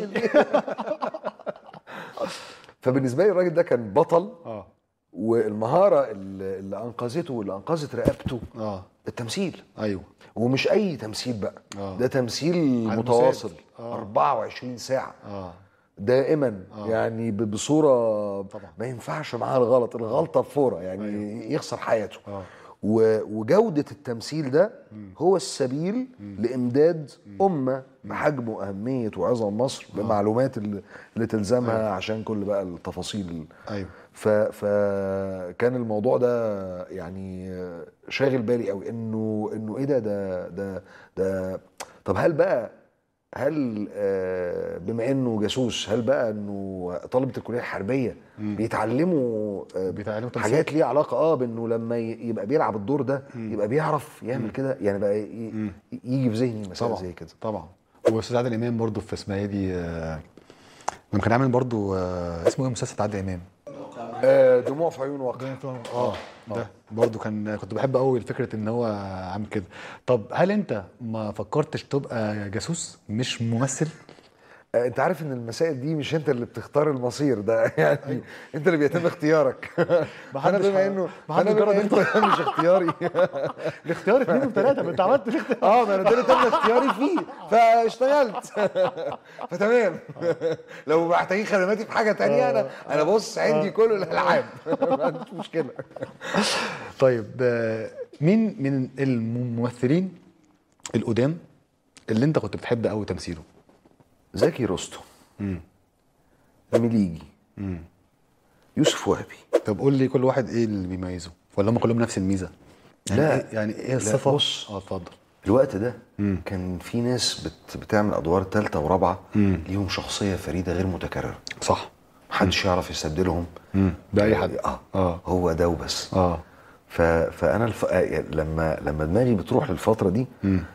فبالنسبه لي الراجل ده كان بطل اه والمهاره اللي اللي انقذته واللي انقذت رقبته اه التمثيل ايوه ومش اي تمثيل بقى آه. ده تمثيل على متواصل المسات. آه. 24 ساعه اه دائما يعني ب- بصوره طبعا. ما ينفعش معاها الغلط الغلطه بفوره يعني يخسر حياته آه. و- وجوده التمثيل ده هو السبيل لامداد امه بحجم واهميه وعظم مصر بالمعلومات اللي, اللي تلزمها عشان كل بقى التفاصيل ايوه ف فكان الموضوع ده يعني شاغل بالي قوي انه انه ايه ده ده ده ده طب هل بقى هل آه، بما انه جاسوس هل بقى انه طلبه الكليه الحربيه بيتعلموا آه، بيتعلموا تمثيل؟ حاجات ليها علاقه اه بانه لما ي- يبقى بيلعب الدور ده يبقى بيعرف يعمل كده يعني بقى ي- يجي في ذهني مسائل طبعا زي كده طبعا واستاذ عادل امام برضو في اسمها إيه دي آه، لما كان عامل برضو آه، اسمه ايه مسلسل عادل امام آه، دموع في عيون واقع اه ده برضو كان كنت بحب قوي فكره ان هو عامل كده طب هل انت ما فكرتش تبقى جاسوس مش ممثل آه، انت عارف ان المسائل دي مش انت اللي بتختار المصير ده يعني أيوه. انت اللي بيتم اختيارك فانا محدش بما ح- انه محدش فانا بما جرب انه ده مش اختياري الاختيار اثنين وثلاثه انت عملت الاختيار اه ما انا ده اللي تم اختياري فيه فاشتغلت فتمام لو محتاجين خدماتي في حاجه تانية انا انا بص عندي كل الالعاب ما عنديش مشكله طيب آه، مين من الممثلين القدام اللي انت كنت بتحب قوي تمثيله زكي رستم مليجي يوسف وهبي طب قول لي كل واحد ايه اللي بيميزه ولا هم كلهم نفس الميزه يعني لا. إيه يعني ايه لا، الصفه بص. اه اتفضل الوقت ده كان في ناس بت بتعمل ادوار ثالثه ورابعه ليهم شخصيه فريده غير متكرره صح محدش يعرف يستبدلهم بأي حد. اه, آه. هو ده وبس اه ف... فانا الف... آه، يعني لما لما دماغي بتروح للفتره دي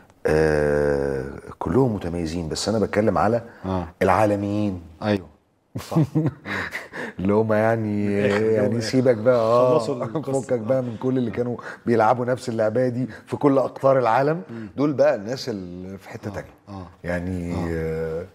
آه كلهم متميزين بس انا بتكلم على آه. العالميين ايوه صح اللي هم يعني الآخر، يعني الآخر. سيبك بقى اه خلصوا القصة. فكك بقى من كل اللي كانوا بيلعبوا نفس اللعبه دي في كل اقطار العالم دول بقى الناس اللي في حته تانية آه. يعني آه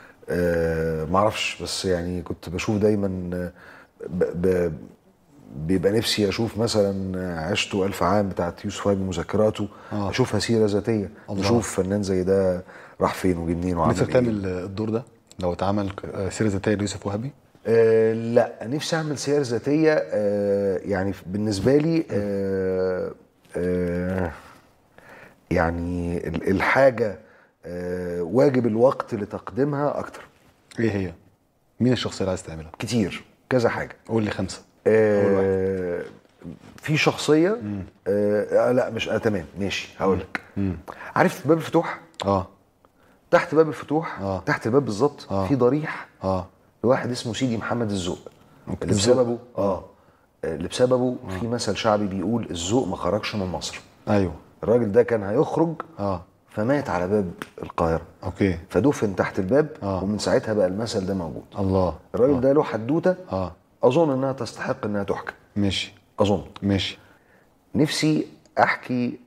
آه معرفش بس يعني كنت بشوف دايما آه، ب ب بيبقى نفسي اشوف مثلا عشت ألف عام بتاعت يوسف وهبي مذكراته آه. اشوفها سيره ذاتيه الله. اشوف فنان زي ده راح فين وجه منين وعمل نفسك ايه تعمل الدور ده لو اتعمل آه، سيره ذاتيه ليوسف وهبي آه لا نفسي اعمل سير ذاتيه آه يعني بالنسبه لي آه آه يعني ال- الحاجه آه واجب الوقت لتقديمها اكتر ايه هي مين الشخصيه اللي عايز تعملها كتير كذا حاجه قول لي خمسه أول واحد. آه في شخصيه آه آه، لا مش آه تمام ماشي هقول لك عارف باب الفتوح اه تحت باب الفتوح آه. تحت الباب بالظبط آه. في ضريح اه لواحد اسمه سيدي محمد الذوق أوكي. اللي الذوق. بسببه اه اللي بسببه في مثل شعبي بيقول الذوق ما خرجش من مصر ايوه الراجل ده كان هيخرج اه فمات على باب القاهره اوكي فدفن تحت الباب آه. ومن ساعتها بقى المثل ده موجود الله الراجل ده له حدوته اه اظن انها تستحق انها تحكى ماشي اظن ماشي نفسي احكي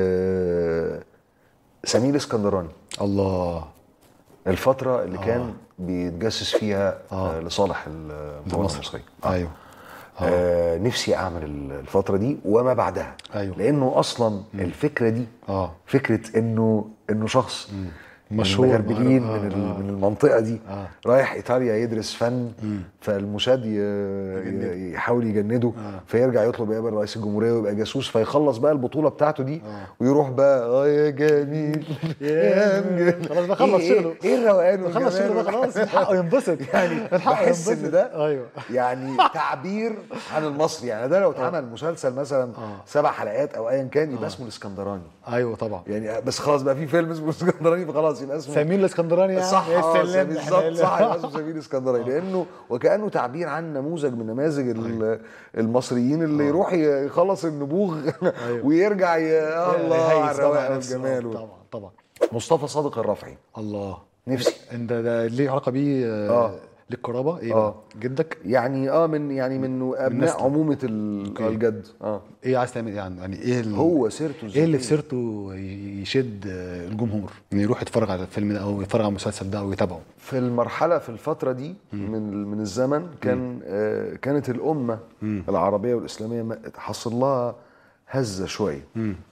آه سمير الاسكندراني الله الفتره اللي كان بيتجسس فيها آه. آه. لصالح الدوله مصر المصريه ايوه آه نفسي اعمل ال- الفتره دي وما بعدها أيوة. لانه اصلا الفكره دي اه فكره انه انه شخص مشهور مغربلين معروف. من, آه، ال- آه. من المنطقه دي آه. رايح ايطاليا يدرس فن فالموساد ي- ي- يحاول يجنده فيرجع يطلب يقابل رئيس الجمهوريه ويبقى جاسوس فيخلص بقى البطوله بتاعته دي ويروح بقى اه يا جميل يا جميل خلاص بقى خلص إيه- شغله. ايه ايه الروقان خلص شغله ده والجمال خلاص من حقه ينبسط يعني من حقه بحس ينبسط. ان ده ايوه يعني تعبير عن المصري يعني ده لو اتعمل مسلسل مثلا سبع حلقات او ايا كان يبقى اسمه الاسكندراني ايوه طبعا يعني بس خلاص بقى في فيلم اسمه الاسكندراني فخلاص يبقى اسمه سمير الاسكندراني يعني صح يا آه، سلام بالظبط إحنا- صح يبقى اسمه سمير الاسكندراني لانه وكانه تعبير عن نموذج من نماذج ال- المصريين اللي يروح يخلص النبوغ ويرجع ي... الله على هيس طبعا الروقان نفسه. والجمال آه، و- طبعا طبعا مصطفى صادق الرافعي الله نفسي انت ده ليه علاقه بيه آه، آه. ليك قرابه ايه آه. بقى جدك يعني اه من يعني من ابناء نسله. عمومه ال- أوكي. الجد اه ايه عايز تعمل ايه يعني يعني ايه ال- هو سيرته ايه اللي في الذاتية. سيرته يشد آه، الجمهور ان يروح يتفرج على الفيلم ده او يتفرج على المسلسل ده او يتابعه في المرحله في الفتره دي من من الزمن كان آه كانت الامه العربيه والاسلاميه ما- حصل لها هزه شويه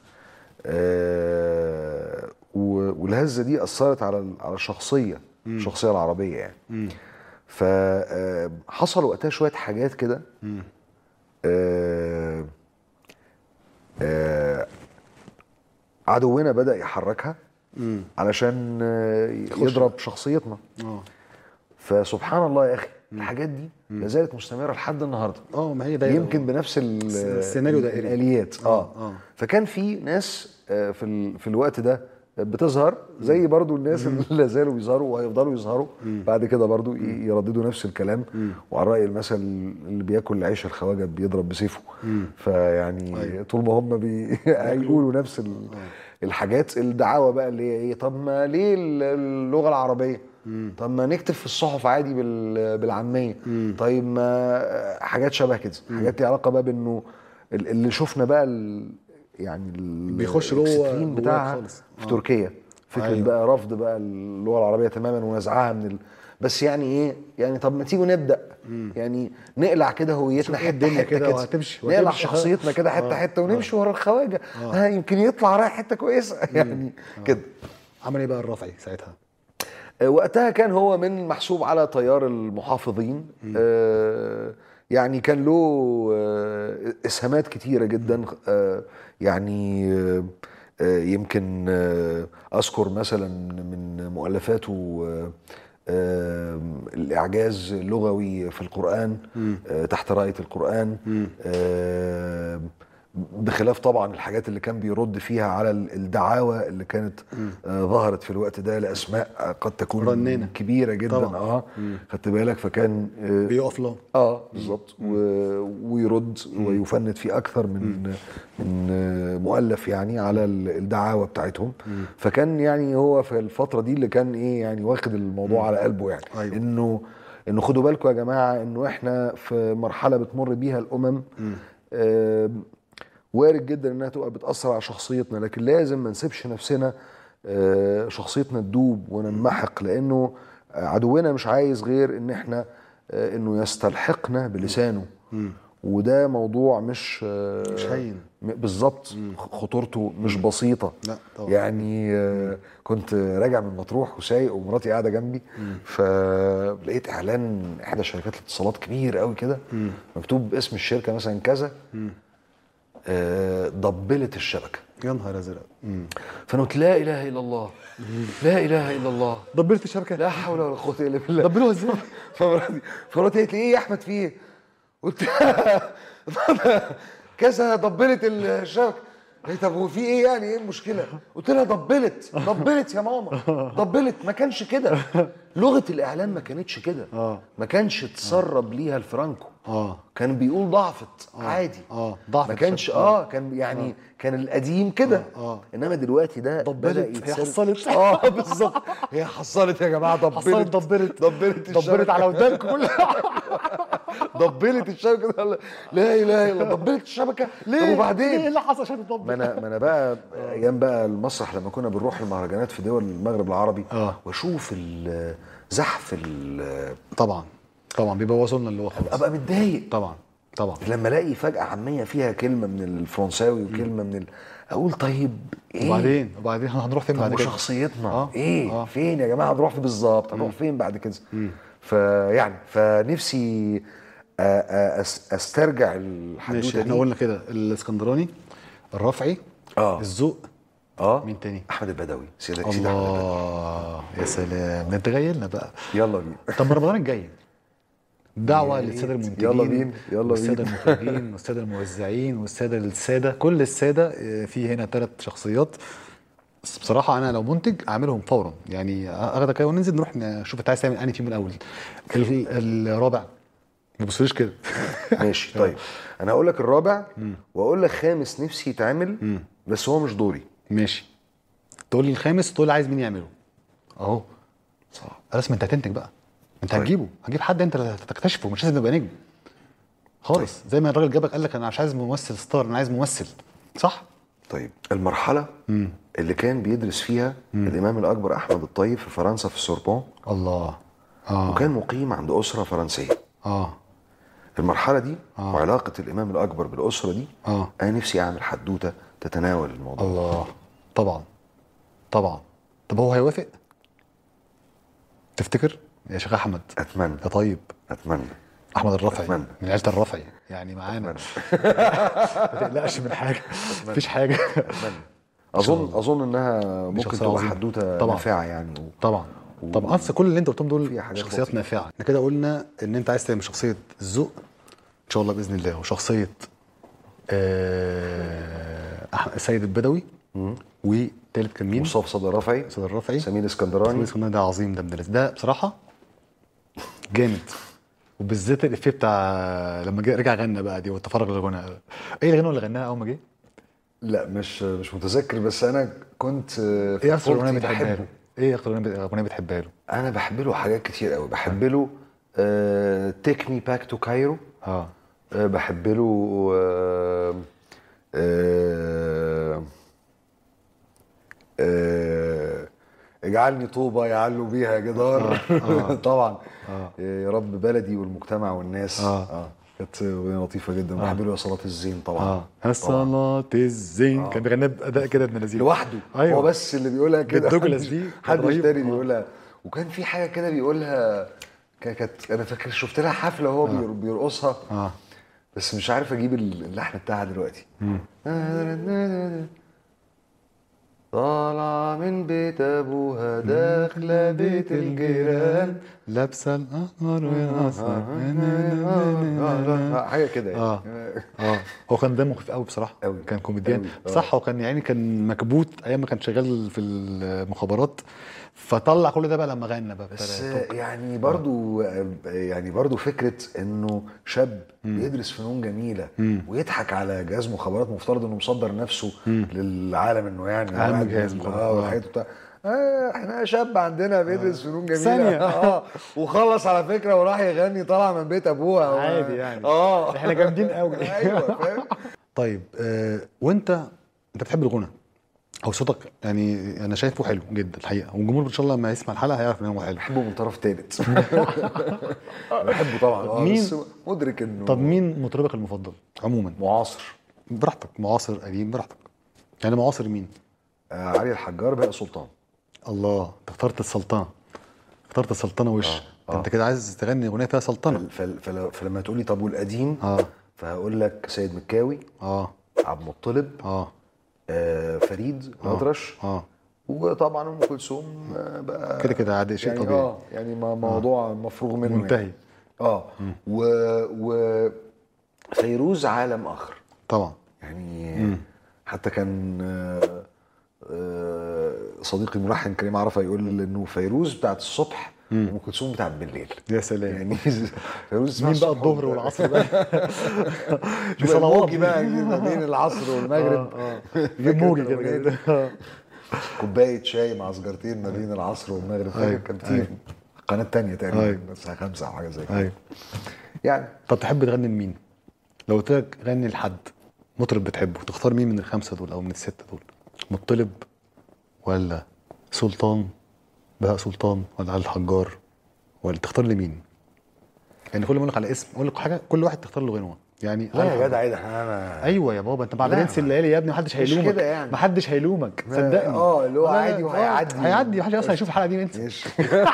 آه و- والهزه دي اثرت على ال- على الشخصيه الشخصيه العربيه يعني فحصل وقتها شويه حاجات كده آه آه عدونا بدا يحركها علشان آه، يضرب شخصيتنا اه فسبحان الله يا اخي الحاجات دي لا زالت مستمره لحد النهارده اه ما هي ده يمكن بنفس ال- السيناريو دائري. الاليات اه, آه. فكان في ناس آه، في ال- في الوقت ده بتظهر زي برضو الناس اللي لا زالوا بيظهروا وهيفضلوا يظهروا بعد كده برضو ي- يرددوا نفس الكلام وعلى راي المثل اللي بياكل العيش الخواجه بيضرب بسيفه فيعني أيوة. طول ما هم بي... هيقولوا نفس ال... الحاجات الدعاوى بقى اللي هي ايه طب ما ليه ال- اللغه العربيه طب ما نكتب في الصحف عادي بال... بالعاميه طيب ما حاجات شبه كده حاجات ليها علاقه بقى بانه ال- اللي شفنا بقى ال... يعني ال... بيخش جوه- الإكستريم جواك بتاعها خالص. في آه. تركيا فكره أيوة. أيوة. بقى رفض بقى اللغه العربيه تماما ونزعها من ال... بس يعني ايه يعني طب ما تيجوا نبدا يعني نقلع كده هويتنا شوف إيه حته الدنيا حته كده كده وهتمشي- نقلع وهتمشي. شخصيتنا كده حته حته ونمشي ورا الخواجه ها يمكن يطلع رايح حته كويسه يعني كده عمل ايه بقى الرافعي ساعتها آه، وقتها كان هو من محسوب على تيار المحافظين آه، يعني كان له آه، اسهامات كتيره جدا آه، يعني آه، آه، يمكن آه، اذكر مثلا من مؤلفاته آه، آه، الاعجاز اللغوي في القران آه، تحت رايه القران آه، بخلاف طبعا الحاجات اللي كان بيرد فيها على ال- الدعاوى اللي كانت آه، ظهرت في الوقت ده لاسماء آه، قد تكون رنانة. كبيره جدا طبعا. اه خدت بالك فكان آه، بيقف له اه بالظبط و- ويرد ويفند في اكثر من من آه، مؤلف يعني على ال- الدعاوى بتاعتهم فكان يعني هو في الفتره دي اللي كان ايه يعني واخد الموضوع على قلبه يعني أيوة. انه انه خدوا بالكم يا جماعه انه احنا في مرحله بتمر بيها الامم آه وارد جدا انها تبقى بتاثر على شخصيتنا لكن لازم ما نسيبش نفسنا آه، شخصيتنا تدوب وننمحق لانه عدونا مش عايز غير ان احنا آه، انه يستلحقنا بلسانه وده موضوع مش آه، مش هين. م- بالظبط خطورته مش بسيطه لا طبعا. يعني آه، كنت راجع من مطروح وسايق ومراتي قاعده جنبي فلقيت اعلان احدى شركات الاتصالات كبير قوي كده مكتوب اسم الشركه مثلا كذا آه، ضبلت الشبكه يا نهار ازرق فانا قلت لا اله الا الله لا اله الا الله دبرت الشبكه لا حول ولا قوه الا بالله دبروها ازاي فمراتي فمراتي قالت لي ايه يا احمد في ايه؟ قلت لها كذا ضبلت الشبكه قالت طب هو في ايه يعني ايه المشكله؟ قلت لها ضبلت ضبلت يا ماما ضبلت ما كانش كده لغه الاعلام ما كانتش كده آه. ما كانش تسرب ليها الفرانكو اه كان بيقول ضعفت عادي اه ضعفت ما كانش الشبكة. اه كان يعني كان القديم كده آه. انما دلوقتي ده ضبلت، بدأ هي يتسرب. حصلت. اه بالظبط هي حصلت يا جماعه ضبلت حصلت ضبرت ضبلت ضبرت الشبكة. على ودانكم كلها ضبلت الشبكه لا لا اله الا الله ضبلت الشبكه طب ليه وبعدين ايه اللي حصل عشان ما تضبط انا ما انا بقى ايام بقى المسرح لما كنا بنروح المهرجانات في دول المغرب العربي آه. واشوف ال- زحف ال- طبعا طبعا بيبوظوا لنا اللي هو خلاص ابقى متضايق طبعا طبعا لما الاقي فجاه عاميه فيها كلمه من الفرنساوي وكلمه من ال... اقول طيب ايه وبعدين وبعدين هنروح فين بعد طب كده وشخصيتنا آه، ايه آه. فين يا جماعه هنروح فين بالظبط هنروح فين بعد كده فيعني فنفسي أ- أ- أس- استرجع ماشي الحدوته احنا دي قلنا كده الاسكندراني الرفعي اه الذوق اه مين تاني احمد البدوي سيدك سيدي احمد البدوي الله يا سلام ده انت جاي لنا بقى يلا بينا طب رمضان الجاي دعوة للسادة المنتجين يلا بينا، يلا والسادة بينا. المخرجين والسادة الموزعين والسادة السادة كل السادة آه، في هنا ثلاث شخصيات بس بصراحة أنا لو منتج أعملهم فورا يعني أخدك كده وننزل نروح نشوف أنت عايز تعمل أنهي فيهم الأول ال- الرابع ما تبصليش كده ماشي طيب انا هقول لك الرابع واقول لك خامس نفسي يتعمل بس هو مش دوري ماشي تقول لي الخامس تقول لي عايز مين يعمله أهو صح خلاص ما أنت هتنتج بقى أنت طيب. هتجيبه هتجيب حد أنت اللي هتكتشفه مش لازم يبقى نجم خالص زي ما الراجل جابك قال لك أنا مش عايز ممثل ستار أنا عايز ممثل صح؟ طيب المرحله اللي كان بيدرس فيها الامام الاكبر احمد الطيب في فرنسا في السوربون الله اه وكان مقيم عند اسره فرنسيه اه المرحله دي وعلاقه الامام الاكبر بالاسره دي اه انا نفسي اعمل حدوته تتناول الموضوع الله طبعا طبعا طب هو هيوافق تفتكر يا شيخ احمد اتمنى يا طيب اتمنى احمد الرفعي أتمنى. من عيله الرفعي يعني معانا اتمنى ما تقلقش من حاجه مفيش حاجه اتمنى اظن اظن انها ممكن شخصية تبقى عظيمة. حدوته طبعاً. نافعه يعني و... طبعا طبعا اصل كل اللي انت قلتهم دول فيها حاجات شخصيات لطيفة. نافعه احنا كده قلنا ان انت عايز تعمل شخصيه الذوق ان شاء الله باذن الله وشخصيه آه أح- السيد البدوي وتالت كان مين؟ مصطفى صدر رفعي سيد الرفعي سمير اسكندراني اسمه ده عظيم ده مدرس ده بصراحه جامد وبالذات الافيه بتاع لما جه رجع غنى بقى دي وتفرغ للغنى ايه الغنى اللي غناها اول ما جه؟ لا مش مش متذكر بس انا كنت في ايه اكتر اغنيه طفولتي بتحبها بحبه له؟ ايه اكتر اغنيه اغنيه بتحبها له؟ انا بحب له حاجات كتير قوي بحب له تيك مي باك تو كايرو اه بحب له آه، آه، آه، اجعلني طوبة يعلو بيها جدار طبعا يا رب بلدي والمجتمع والناس آه. اه كانت أغنية لطيفة جدا بحب له يا صلاة الزين طبعا اه طبعا الصلاة الزين كان بيغنيها باداء كده ابن لذيذ لوحده أيوة. هو بس اللي بيقولها كده بالدوجلاس محدش- دي كانت محدش رهيبة. تاني آه. بيقولها وكان في حاجه كده بيقولها كا- كانت انا فاكر شفت لها حفله وهو بير- بيرقصها اه بس مش عارف اجيب اللحن بتاعها دلوقتي طالعة من بيت ابوها داخلة بيت الجيران لابسه الاحمر والاصفر حاجة كده يعني. اه اه هو كان دمه خفيف قوي بصراحه أوي. كان كوميديان أوي. آه. صح هو كان يعني كان مكبوت ايام ما كان شغال في المخابرات فطلع كل ده بقى لما غنى بقى بس ابتدى- يعني برضو يعني برضو فكرة انه شاب بيدرس فنون جميلة ويضحك على جهاز مخابرات مفترض انه مصدر نفسه للعالم انه يعني أهم واحد جهاز من- مخابرات. اه والحاجات بتاع آه احنا شاب عندنا بيدرس فنون جميلة ثانية. اه وخلص على فكرة وراح يغني طالع من بيت ابوها و- عادي يعني. اه احنا جامدين قوي ايوه فاهم طيب آه وانت انت بتحب الغنى او صوتك يعني انا شايفه حلو جدا الحقيقه والجمهور ان شاء الله لما يسمع الحلقه هيعرف ان هو حلو بحبه من طرف تالت بحبه طبعا اه مين- بس مدرك انه طب مين مطربك المفضل عموما معاصر براحتك معاصر قديم براحتك يعني معاصر مين آه علي الحجار بقى سلطان الله انت اخترت السلطنه اخترت السلطنه وش آه، ده انت كده عايز تغني اغنيه فيها سلطنه فل- فل- فلما تقولي طب والقديم اه فهقول لك سيد مكاوي اه عبد المطلب اه آه فريد الأطرش اه وطبعا ام كلثوم آه بقى كده كده عادي شيء يعني طبيعي اه يعني ما- موضوع مفروغ منه منتهي يعني. اه و و فيروز عالم اخر طبعا يعني حتى كان آه، آه، صديقي الملحن كريم عرفه يقول انه فيروز بتاعت الصبح وام كلثوم بتاعت بالليل يا سلام يعني فيروز اسمها مين بقى الصبح الظهر وال- والعصر بقى دي شوف صلوات الموجي بقى يجي ما بين العصر والمغرب يجيب موجي كده الأغنية دي؟ كده كوبايه شاي مع سجارتين ما بين العصر والمغرب فاكر أيوة، كان بتيجي أيوة. قناه تانية تقريبا أيوة. الساعه 5 او حاجه زي كده ايوه يعني طب تحب تغني لمين؟ لو قلت لك غني لحد مطرب بتحبه تختار مين من الخمسه دول او من السته دول؟ مطلب ولا سلطان بهاء سلطان ولا علي الحجار ولا تختار لمين؟ يعني كل ما اقول لك على اسم اقول لك حاجه كل واحد تختار له غنوه يعني لا علي يا الحجار. جدع ايه ده انا ايوه يا بابا انت بعد لا، ننسي الليالي يا ابني محدش مش هيلومك كده يعني. محدش هيلومك ما- صدقني اه، اللي هو لا، لا، عادي اه، وهيعدي. هيعدي محدش اصلا هيشوف الحلقه دي وينسى ماشي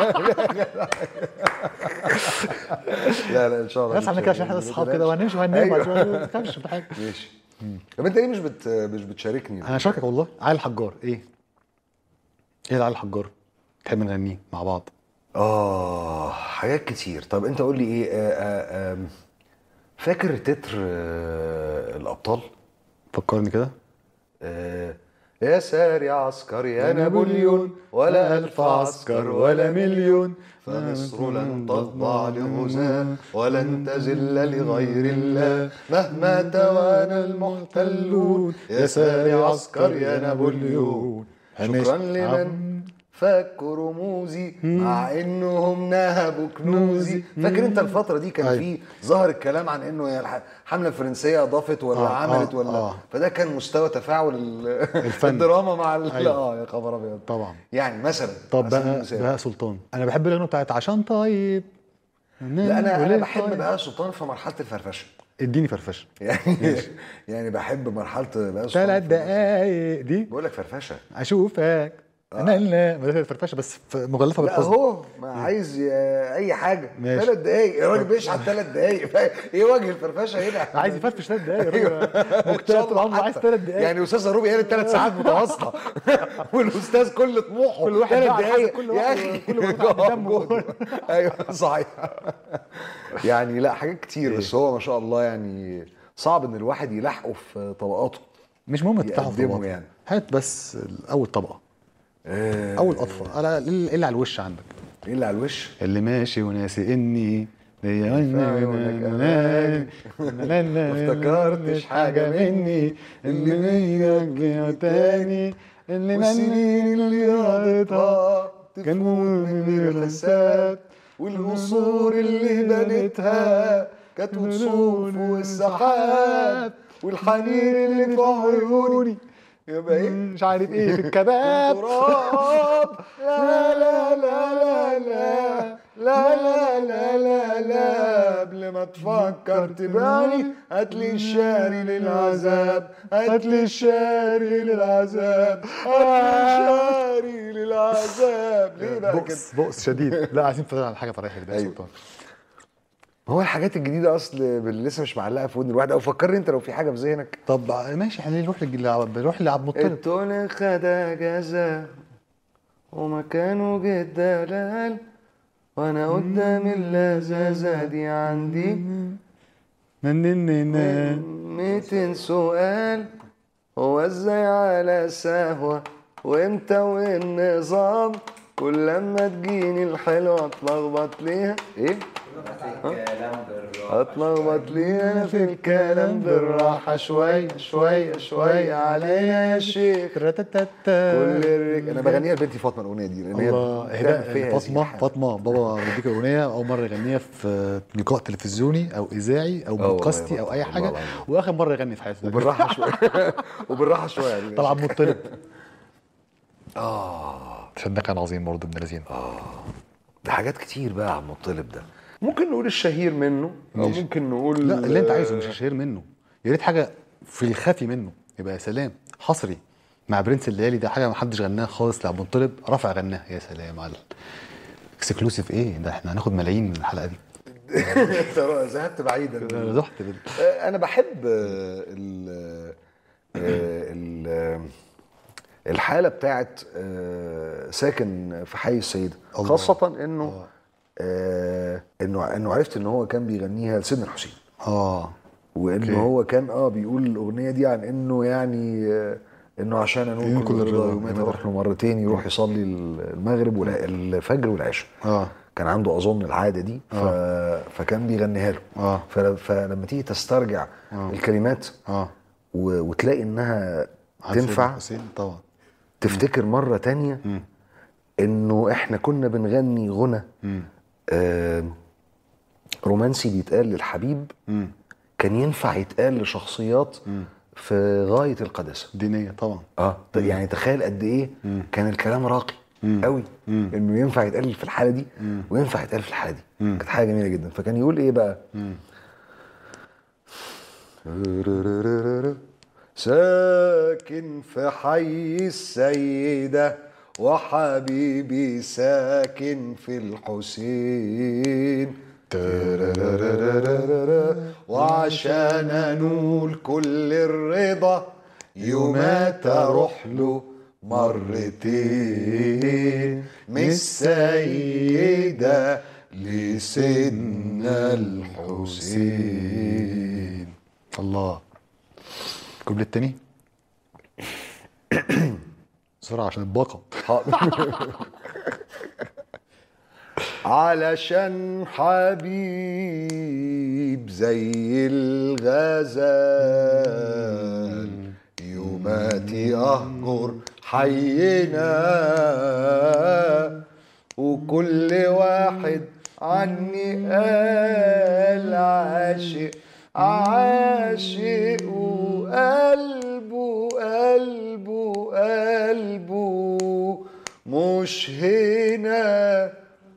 لا لا ان شاء الله بس احنا كده عشان احنا اصحاب كده وهنمشي وهننام أيوة. عشان ما تخافش في حاجه ماشي طب انت ليه مش بت مش بتشاركني انا شاركك والله علي الحجار ايه؟ ايه علي الحجار؟ تحب نغنيه مع بعض اه حاجات كتير طب انت قول لي ايه آه آه آم، فاكر تتر آه الابطال فكرني كده آه يا ساري عسكر يا نابليون ولا ألف عسكر ولا مليون فمصر لن تخضع لغزاة ولن تذل لغير الله مهما توانى المحتلون يا ساري عسكر يا نابليون شكرا لمن فك رموزي مع انهم نهبوا كنوزي فاكر انت الفتره دي كان أيوة. في ظهر الكلام عن انه يا الح- الحمله الفرنسيه اضافت ولا آه، عملت آه، ولا آه. فده كان مستوى تفاعل ال- الفن. الدراما مع ال... أيوة. اه يا خبر ابيض طبعا يعني مثلا طب على سبيل بقى المثال. بهاء سلطان انا بحب الاغنيه بتاعت عشان طيب لا انا انا وليه بحب طيب؟ بهاء سلطان في مرحله الفرفشه اديني فرفشه يعني يعني بحب مرحله بهاء سلطان ثلاث في- دقايق دي بقول لك فرفشه اشوفك انا لا ما ده فرفشه بس في- مغلفه لا بالحزن اهو ما عايز ي- اي حاجه ماشي. ثلاث دقايق الراجل بيشحت ثلاث دقايق ايه وجه الفرفشه هنا عايز يفرفش ثلاث دقايق أيوة. الراجل إن مكتئب شاء طول الله عمره عايز حتى. ثلاث دقايق يعني استاذ روبي قال ثلاث ساعات متواصله والاستاذ كل طموحه كل واحد ثلاث بقى على دقايق حسب كل يا واحد اخي كل واحد عنده دمه. جهد. ايوه صحيح يعني لا حاجات كتير بس هو ما شاء الله يعني صعب ان الواحد يلاحقه في طبقاته مش مهم تفتحوا في يقدموا بعض. يعني. هات بس اول طبقه آه، اول اطفال على ايه اللي على الوش عندك ايه اللي على الوش اللي ماشي وناسي اني ما افتكرتش حاجة مني اللي ميجك تاني اللي والسنين اللي قضيتها كان تفوت من غير حساب والقصور اللي بنتها كانت وصوف والسحاب والحنين اللي في عيوني يبقى ايه مش عارف ايه في الكباب تراب لا لا لا لا لا لا لا لا لا لا قبل ما تفكر فكرت باني هاتلي الشاري للعذاب هاتلي الشاري للعذاب هاتلي الشاري للعذاب ليه بقى كده بؤس بؤس شديد لا عايزين نتفرج على حاجه فريحه كده يا أيوة. سلطان هو الحاجات الجديده اصل اللي لسه مش معلقه في ودن الواحد او فكرني انت لو في حاجه في ذهنك طب ماشي احنا نروح للج- بنروح لعبد المطلب التوني خد اجازه ومكانه جد دلال وانا قدام اللذاذه دي عندي ننننا. 200 سؤال هو ازاي على سهوة وامتى والنظام كل لما تجيني الحلوة اتلخبط ليها ايه؟ اتلخبط ليها في الكلام بالراحة شوية شوية شوية عليا يا شيخ تراتاتاتا. كل الرج... انا بغنيها لبنتي فاطمه الاغنيه دي لان هي الله بتعمل هداء فيها فاطمه هذه فاطمه بابا بيديك الاغنيه اول مره يغنيها في لقاء تلفزيوني او اذاعي او والله بودكاستي يا او اي فاطمة، حاجه والله العظيم. واخر مره يغني في حياته وبالراحه شويه وبالراحه شويه يعني طبعا مطلب اه عشان ده كان عظيم برضه ابن لذين ده حاجات كتير بقى عم مطلب ده ممكن نقول الشهير منه او ماشي. ممكن نقول لا اللي انت عايزه مش الشهير منه يا ريت حاجه في الخفي منه يبقى يا سلام حصري مع برنس الليالي ده حاجه ما حدش غناها خالص لعبد المطلب رفع غناها يا سلام على اكسكلوسيف ايه ده احنا هناخد ملايين من الحلقه دي انت ذهبت بعيدا انا رحت بال- آه، انا بحب آه، ال آه، ال آه، الحاله بتاعت آه، ساكن في حي السيده الله. خاصه انه آه، انه انه عرفت ان هو كان بيغنيها لسيدنا الحسين اه وانه أوكي. هو كان اه بيقول الاغنيه دي عن انه يعني آه، انه عشان انول ينول كل كل الرضا الرضا. يومات اروح له مرتين يروح يصلي المغرب والفجر والعشاء اه كان عنده اظن العاده دي ف... فكان بيغنيها له آه. فل... فلما تيجي تسترجع آه. الكلمات اه و... وتلاقي انها عن سيدنا تنفع حسين طبعا تفتكر مره تانية مم. انه احنا كنا بنغني غنى مم. آه رومانسي بيتقال للحبيب مم. كان ينفع يتقال لشخصيات في غايه القداسه دينيه طبعا اه ط- يعني تخيل قد ايه كان الكلام راقي مم. قوي مم. انه ينفع يتقال في الحاله دي وينفع يتقال في الحاله دي مم. كانت حاجه جميله جدا فكان يقول ايه بقى ساكن في حي السيدة وحبيبي ساكن في الحسين وعشان انول كل الرضا يومات اروح له مرتين من السيدة لسيدنا الحسين الله الكوبليه التاني بسرعه عشان الباقه علشان حبيب زي الغزال يوماتي أهجر حينا وكل واحد عني قال عاشق عاشق وقلبه قلبه قلبه مش هنا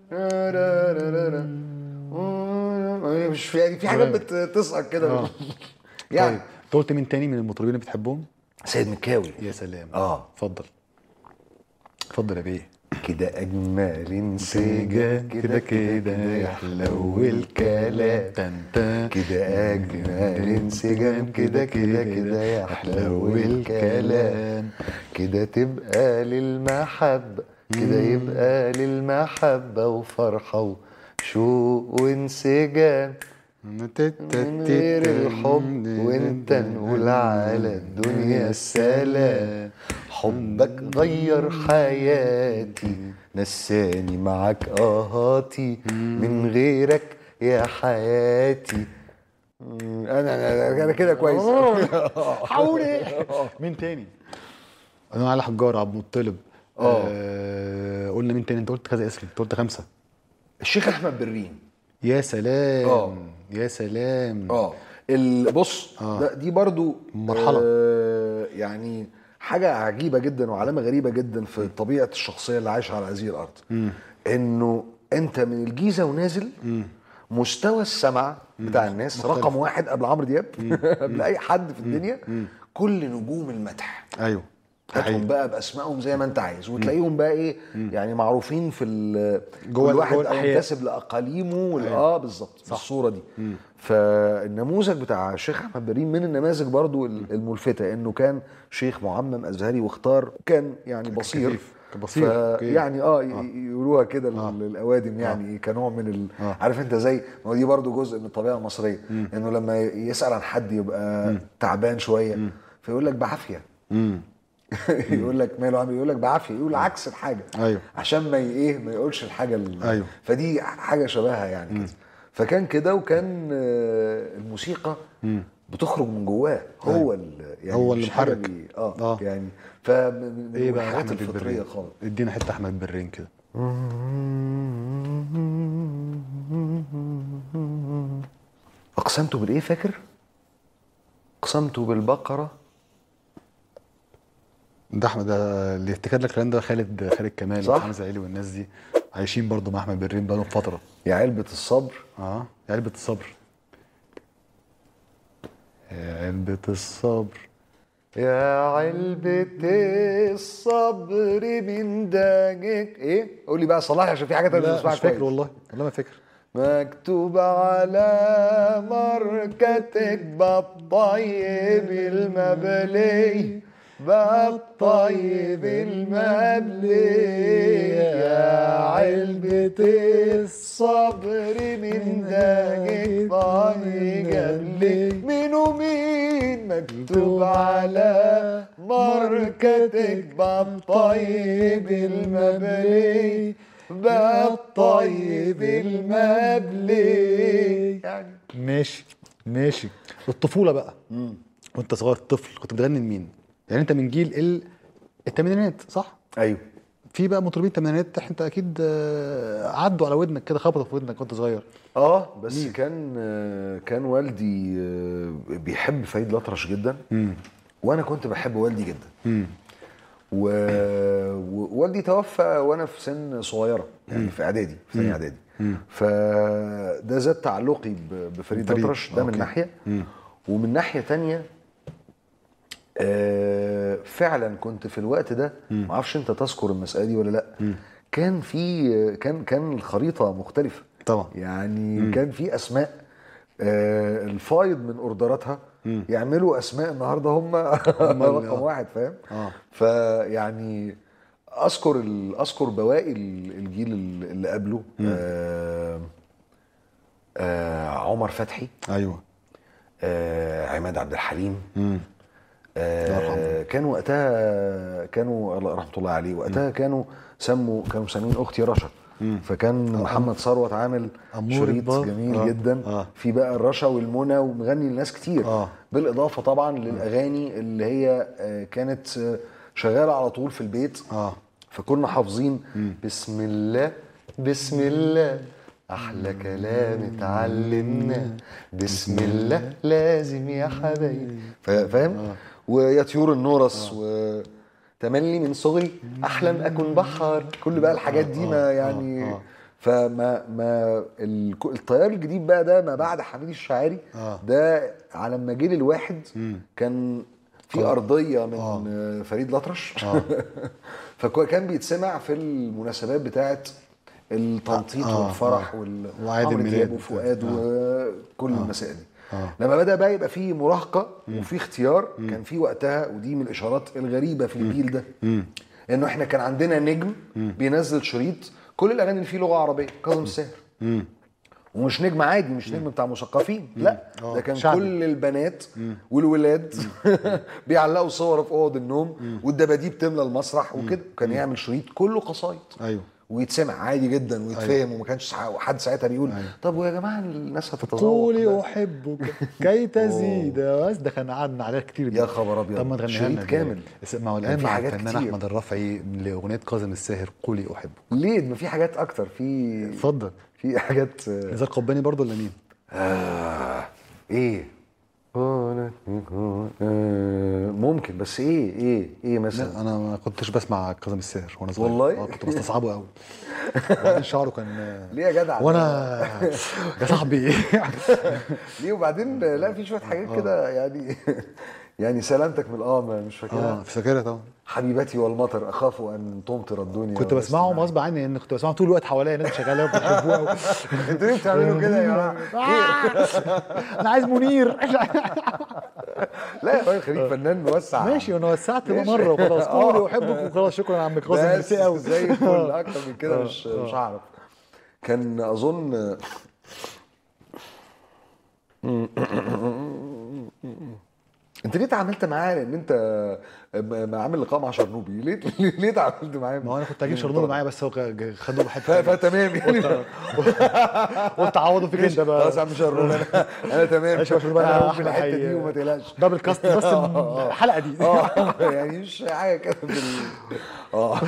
مش في يعني في حاجات بتسقط كده آه. يعني طيب انت قلت مين تاني من المطربين اللي بتحبهم؟ سيد مكاوي يا سلام اه اتفضل اتفضل يا بيه كده اجمل انسجام كده كده يحلو الكلام تن تن. كده اجمل انسجام كده كده كده يحلو الكلام كده تبقى للمحبة كده يبقى للمحبة وفرحة وشوق وانسجام من غير الحب وانت نقول على الدنيا السلام حبك غير حياتي نساني معاك اهاتي من غيرك يا حياتي انا انا انا كده كويس حولي مين تاني؟ انا علي حجار عبد المطلب آه. آه، قلنا مين تاني انت قلت كذا اسم انت قلت خمسه الشيخ احمد برين يا سلام آه. يا سلام اه ال- بص آه. ده دي برضو مرحلة. آه يعني حاجة عجيبة جدا وعلامة غريبة جدا في طبيعة الشخصية اللي عايشة على هذه الأرض إنه أنت من الجيزة ونازل مستوى السمع بتاع الناس رقم واحد قبل عمرو دياب قبل اي حد في الدنيا كل نجوم المدح ايوه هاتهم بقى باسمائهم زي ما انت عايز وتلاقيهم بقى ايه يعني معروفين في ال- جوه- كل واحد جوه او الأحياء. ينتسب لاقاليمه وال- اه بالظبط بالصوره دي فالنموذج بتاع الشيخ احمد بريم من النماذج برضو ال- الملفته انه كان شيخ معمم ازهري واختار كان يعني بصير كفيف. كان بصير. أوكي. يعني اه ي- يقولوها كده ال- الاوادم يعني كنوع من ال... آه. عارف انت زي ما هو دي برضو جزء من الطبيعه المصريه انه لما يسال عن حد يبقى تعبان شويه فيقول لك بعافيه امم يقول لك ماله عامل يقول لك بعافيه يقول عكس الحاجه أيوه. عشان ما ي- ايه ما يقولش الحاجه ال- أيوه. فدي حاجه شبهها يعني كده فكان كده وكان آه، الموسيقى بتخرج من جواه هو ال- يعني هو اللي مش حاجة محرك. بي- اه, آه. يعني فمن ايه بقى الحاجات احمد الفطريه البرين خالص ادينا حته احمد برين كده اقسمت بالايه فاكر؟ اقسمت بالبقره ده احمد ده اللي افتكر لك الكلام ده خالد خالد كمال صح. وحمزه علي والناس دي عايشين برضو مع احمد برين بقالهم فتره يا علبه الصبر اه يا علبه الصبر يا علبه الصبر يا علبة الصبر من داجك ايه؟ قول لي بقى صلاح عشان في حاجة تانية لا بسمعها مش فاكر كويس. والله والله ما فاكر مكتوب على مركتك بالطيب المبلي بالطيب المبلي يا علبة الصبر من داجك طيب قبلي مين ومين مكتوب على مركتك بالطيب المبلي بالطيب المبلي يعني ماشي ماشي الطفوله بقى وانت صغير طفل كنت بتغني لمين يعني انت من جيل ال... الثمانينات صح ايوه في بقى مطربين الثمانينات انت اكيد آه، عدوا على ودنك كده خبطوا في ودنك وانت صغير اه بس كان آه، كان والدي آه، بيحب فريد الأطرش جدا وانا كنت بحب والدي جدا امم و- ووالدي توفى وانا في سن صغيره يعني في اعدادي في ثانيه اعدادي فده زاد تعلقي ب- بفريد فريد، الأطرش ده من أوكي. ناحيه ومن ناحيه تانية آه، فعلا كنت في الوقت ده ما اعرفش انت تذكر المساله دي ولا لا كان في كان كان الخريطه مختلفه طبعا يعني كان في اسماء آه، الفايض من اوردراتها يعملوا اسماء النهارده هم رقم واحد فاهم آه. فيعني اذكر ال- اذكر بواقي ال- الجيل ال- اللي قبله آه آه عمر فتحي ايوه آه عماد عبد الحليم امم آه كان وقتها كانوا الله رحمه الله عليه وقتها كانوا سموا كانوا مسمين اختي رشا فكان محمد ثروت عامل أمورة شريط بار. جميل آه. جدا آه. في بقى الرشا والمنى ومغني لناس كتير آه. بالاضافه طبعا للاغاني اللي هي آه، كانت آه، شغاله على طول في البيت اه فكنا حافظين بسم الله بسم الله احلى كلام اتعلمناه بسم الله لازم يا حبايبي فا- فاهم ويا طيور النورس و تملي من صغري احلم اكون بحر كل بقى الحاجات دي ما يعني فما ما الك- التيار الجديد بقى ده ما بعد حميد الشاعري آه. ده على ما جه للواحد كان في ارضيه من فريد الأطرش فكان بيتسمع في المناسبات بتاعت التنطيط آه، والفرح آه. وال وعيد عمرو الميلاد دياب وفؤاد وكل المسائل دي آه. لما بدا بقى يبقى في مراهقه وفي اختيار كان في وقتها ودي من الاشارات الغريبه في الجيل ده انه احنا كان عندنا نجم بينزل شريط كل الاغاني اللي فيه لغه عربيه كاظم الساهر ومش نجم عادي مش نجم بتاع مثقفين لا آه، ده كان شعبي. كل البنات والولاد بيعلقوا صور في اوض النوم والدباديب تملى المسرح وكده كان يعمل شريط كله قصايد ايوه ويتسمع عادي جدا ويتفهم وما كانش سع- حد ساعتها بيقول طب ويا جماعه الناس هتتذوق قولي ده. احبك كي تزيد بس ده كان قعدنا عليها كتير دي. يا خبر أبيض. طب ما تغنيها شريط لنا دي. كامل. اسمع هو كان الان في مع حاجات الفنان كتير. احمد الرافعي لاغنيه كاظم الساهر قولي احبك ليه ما في حاجات اكتر في اتفضل في حاجات آه، نزار قباني برضو ولا مين؟ آه ايه آه، ممكن بس ايه ايه ايه مثلا لا انا ما كنتش بسمع كاظم الساهر وانا صغير والله؟ آه، كنت بستصعبه قوي وبعدين شعره كان ليه يا جدع وانا يا صاحبي ليه وبعدين لا في شويه حاجات كده يعني يعني سلامتك من الاه ما مش اه فاكرها فاكرها طبعا حبيبتي والمطر اخاف ان تمطر الدنيا كنت بسمعهم غصب عني ان كنت بسمعهم طول الوقت حواليا ناس شغاله وبيحبوه قوي انتوا ليه بتعملوا كده يا جماعه؟ انا عايز منير لا يا راجل خليك فنان موسع ماشي انا وسعت ماشي. مره وخلاص آه. قولي احبك وخلاص شكرا يا عم كاظم بس ميرسي قوي زي الفل اكتر من كده مش مش هعرف كان اظن انت ليه اتعاملت معاه لان انت م- م- عامل لقاء مع شرنوبي ليه ليه ليه اتعاملت معاه ما هو انا كنت هجيب شرنوبي معايا بس هو ج- خدوه ف- بحته فتمام يعني قلت اعوضه فيك انت بقى خلاص يا عم شرنوبي انا انا تمام ماشي يا شرنوبي انا انا هقوم من احلى الحته دي حي وما تقلقش دبل كاست بس الحلقه دي اه يعني مش حاجه كده بال اه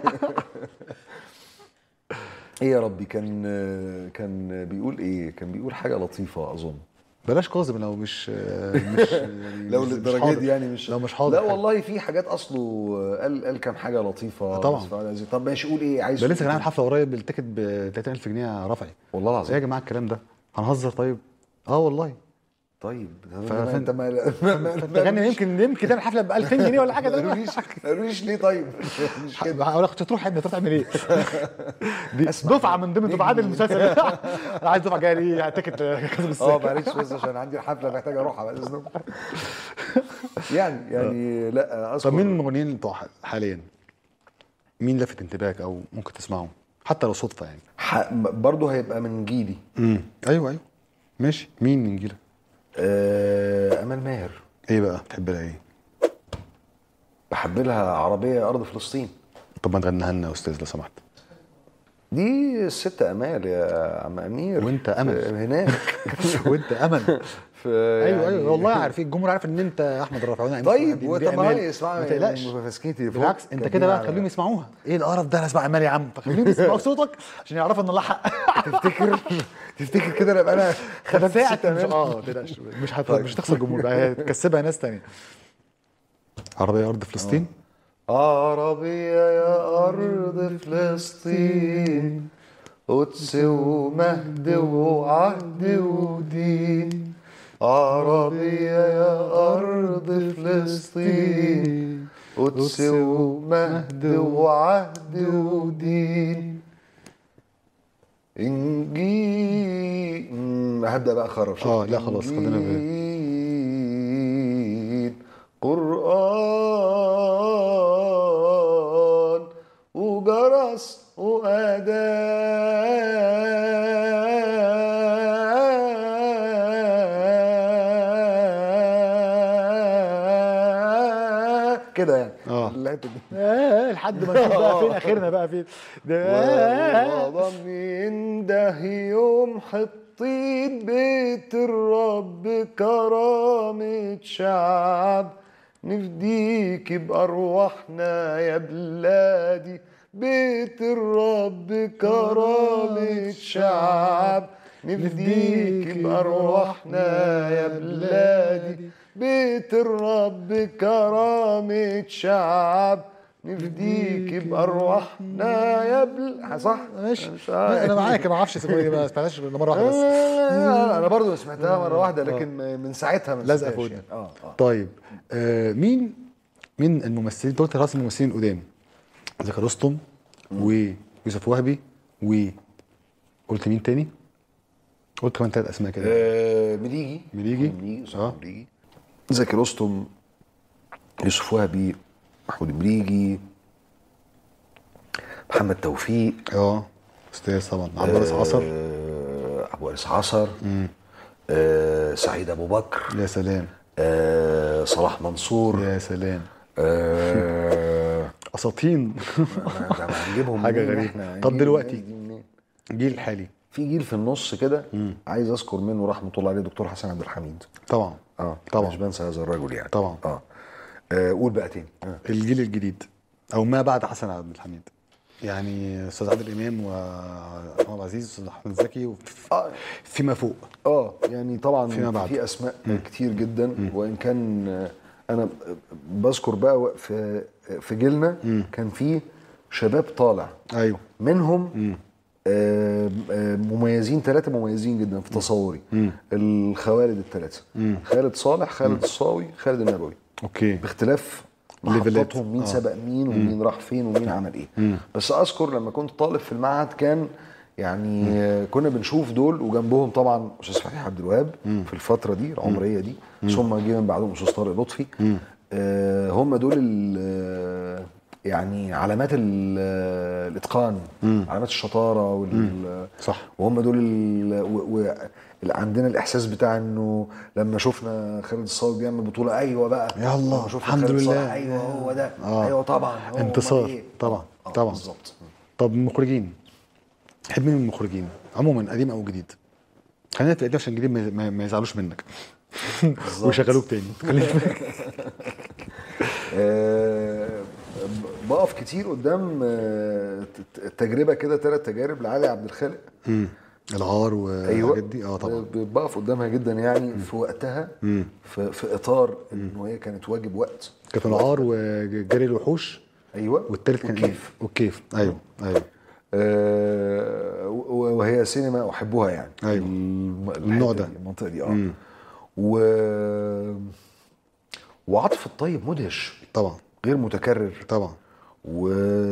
ايه يا ربي كان كان بيقول ايه كان بيقول حاجه لطيفه اظن بلاش كاظم لو مش مش يعني لو مش- مش للدرجه حاضر. دي يعني مش لو مش حاضر لا حاجة. والله في حاجات اصله قال قال كام حاجه لطيفه طبعا. بس فعلا زي- طب ماشي قول ايه عايز ده لسه تقول كان عامل إيه؟ حفله قريب بالتيكت ب 30000 جنيه رفعي والله ايه يا العظيم جماعه الكلام ده هنهزر طيب اه والله طيب ف- ما انت ما ما- ما- انت غني يمكن يمكن تعمل حفله ب 2000 جنيه ولا حاجه ما ده قالوليش ما قالوليش ليه طيب مش كده هقول لك كنت تروح يا ابني تروح تعمل ايه؟ دي دفعه من ضمن دفعات المسلسل انا عايز دفعه جايه ليه تيكت كاظم اه الساهر معلش بس عشان عندي الحفله محتاج اروحها بعد اذنكم يعني يعني لا اذكر طب مين المغنيين بتوع حاليا؟ مين لفت انتباهك او ممكن تسمعه؟ حتى لو صدفه يعني ح- برضه هيبقى من جيلي امم ايوه ايوه ماشي مين من جيلك؟ آه امال ماهر ايه بقى بتحب لها ايه؟ بحب لها عربيه ارض فلسطين طب ما تغنيها لنا يا استاذ لو سمحت دي الست امال يا عم امير وانت أمل. في- هناك وانت امل في ايوه يعني- ايوه والله عارفين الجمهور عارف ان انت احمد الرافعوني طيب دي- وطب دي ما أمال. هي اسمعوا ما تقلقش ماسكين تليفون بالعكس انت كاتبين كده بقى على- خليهم يسمعوها ايه القرف ده انا اسمع امال يا عم فخليهم يسمعوا صوتك عشان يعرفوا ان الله حق تفتكر تفتكر كده انا ابقى انا خدمت ساعة الست امال اه ما تقلقش مش هت... طيب. مش هتخسر جمهور بقى هتكسبها ناس تانية عربية أرض فلسطين عربية يا أرض فلسطين قدس ومهد وعهد ودين عربية يا أرض فلسطين قدس ومهد وعهد ودين إنجيل مم، هبدأ بقى أخرج آه، لا خلاص، خلينا في- إنجيل قرآن وجرس وأداء كده يعني آه. الحتة دي آه لحد ما نشوف بقى فين اخرنا بقى فين ده آه. وضمن ده يوم حطيت بيت الرب كرامة شعب نفديك بأرواحنا يا بلادي بيت الرب كرامة شعب نفديك بأرواحنا يا بلادي بيت الرب كرامة شعب نفديك بأرواحنا يا بل صح؟ ماشي مش عارف. انا معاك ما اعرفش اسمه ايه ما سمعتهاش إلا مره واحده بس آه، انا برضو سمعتها مره واحده لكن من ساعتها ما لازقه نسيتهاش في ودني يعني. اه اه طيب آه مين مين الممثلين انت قلت خلاص الممثلين القدام زكي رستم ويوسف وهبي و قلت مين تاني؟ قلت كمان ثلاث اسماء كده آه، مليجي مليجي. مليجي آه. أسامة مليجي زكي رستم يوسف وهبي محمود مليجي محمد توفيق اه استاذ طبعا عبد الرئيس عصر آه، ابو انس عصر آه، سعيد ابو بكر يا سلام آه، صلاح منصور يا سلام آه، اساطين ما- ده ما هنجيبهم حاجة منين غريبة. إحنا؟ طب هنجيب دلوقتي. الناس دي منين؟ جيل الحالي في جيل في النص كده عايز اذكر منه رحمه الله عليه دكتور حسن عبد الحميد طبعا اه طبعا. مش بنسى هذا الرجل يعني طبعا. اه, آه قول بقى تاني آه. الجيل الجديد او ما بعد حسن عبد الحميد يعني استاذ عادل امام ومحمد عبد العزيز واستاذ احمد زكي وف- اه فيما فوق اه يعني طبعا فيما بعد. في اسماء كتير جدا وان كان آه، انا بذكر بقى في في جيلنا كان في شباب طالع ايوه منهم آه، آه، مميزين ثلاثة مميزين جدا في تصوري الخوالد الثلاثة خالد صالح خالد الصاوي خالد النبوي اوكي باختلاف ليفلات. محطاتهم مين آه. سبق مين ومين راح فين ومين عمل ايه بس اذكر لما كنت طالب في المعهد كان يعني آه، كنا بنشوف دول وجنبهم طبعا استاذ فتحي عبد الوهاب في الفتره دي العمريه دي ثم جه من بعدهم استاذ طارق لطفي آه، هم دول ال- آه، يعني علامات ال- آه، الاتقان علامات الشطاره وال صح. وهم دول ال... و... و... ال- عندنا الاحساس بتاع انه لما شفنا خالد الصاوي بيعمل بطوله ايوه بقى يا الله، لما شفنا الحمد خالد لله. صالح، ايوه هو ده آه. ايوه طبعا هو انتصار. أمال إيه؟ طبعا، آه، طبعا. بالظبط طب المخرجين تحب مين من المخرجين عموما قديم او جديد خلينا في القديم عشان الجديد ما- ما, ما يزعلوش منك ويشغلوك تاني خلينا آه، ب- بقف كتير قدام آه، ت- ت- تجربه كده ثلاث تجارب لعلي عبد الخالق مم. العار والحاجات دي اه طبعا ب- بقف قدامها جدا يعني في وقتها في, في اطار انه هي كانت واجب وقت كانت العار وجري الوحوش ايوه والتالت كان ايه؟ والكيف. والكيف ايوه ايوه آه، و- وهي سينما احبها يعني أيوة. الم- النوع الحتة ده. دي، المنطقه دي اه و وعاطف الطيب مدهش طبعا غير متكرر طبعا و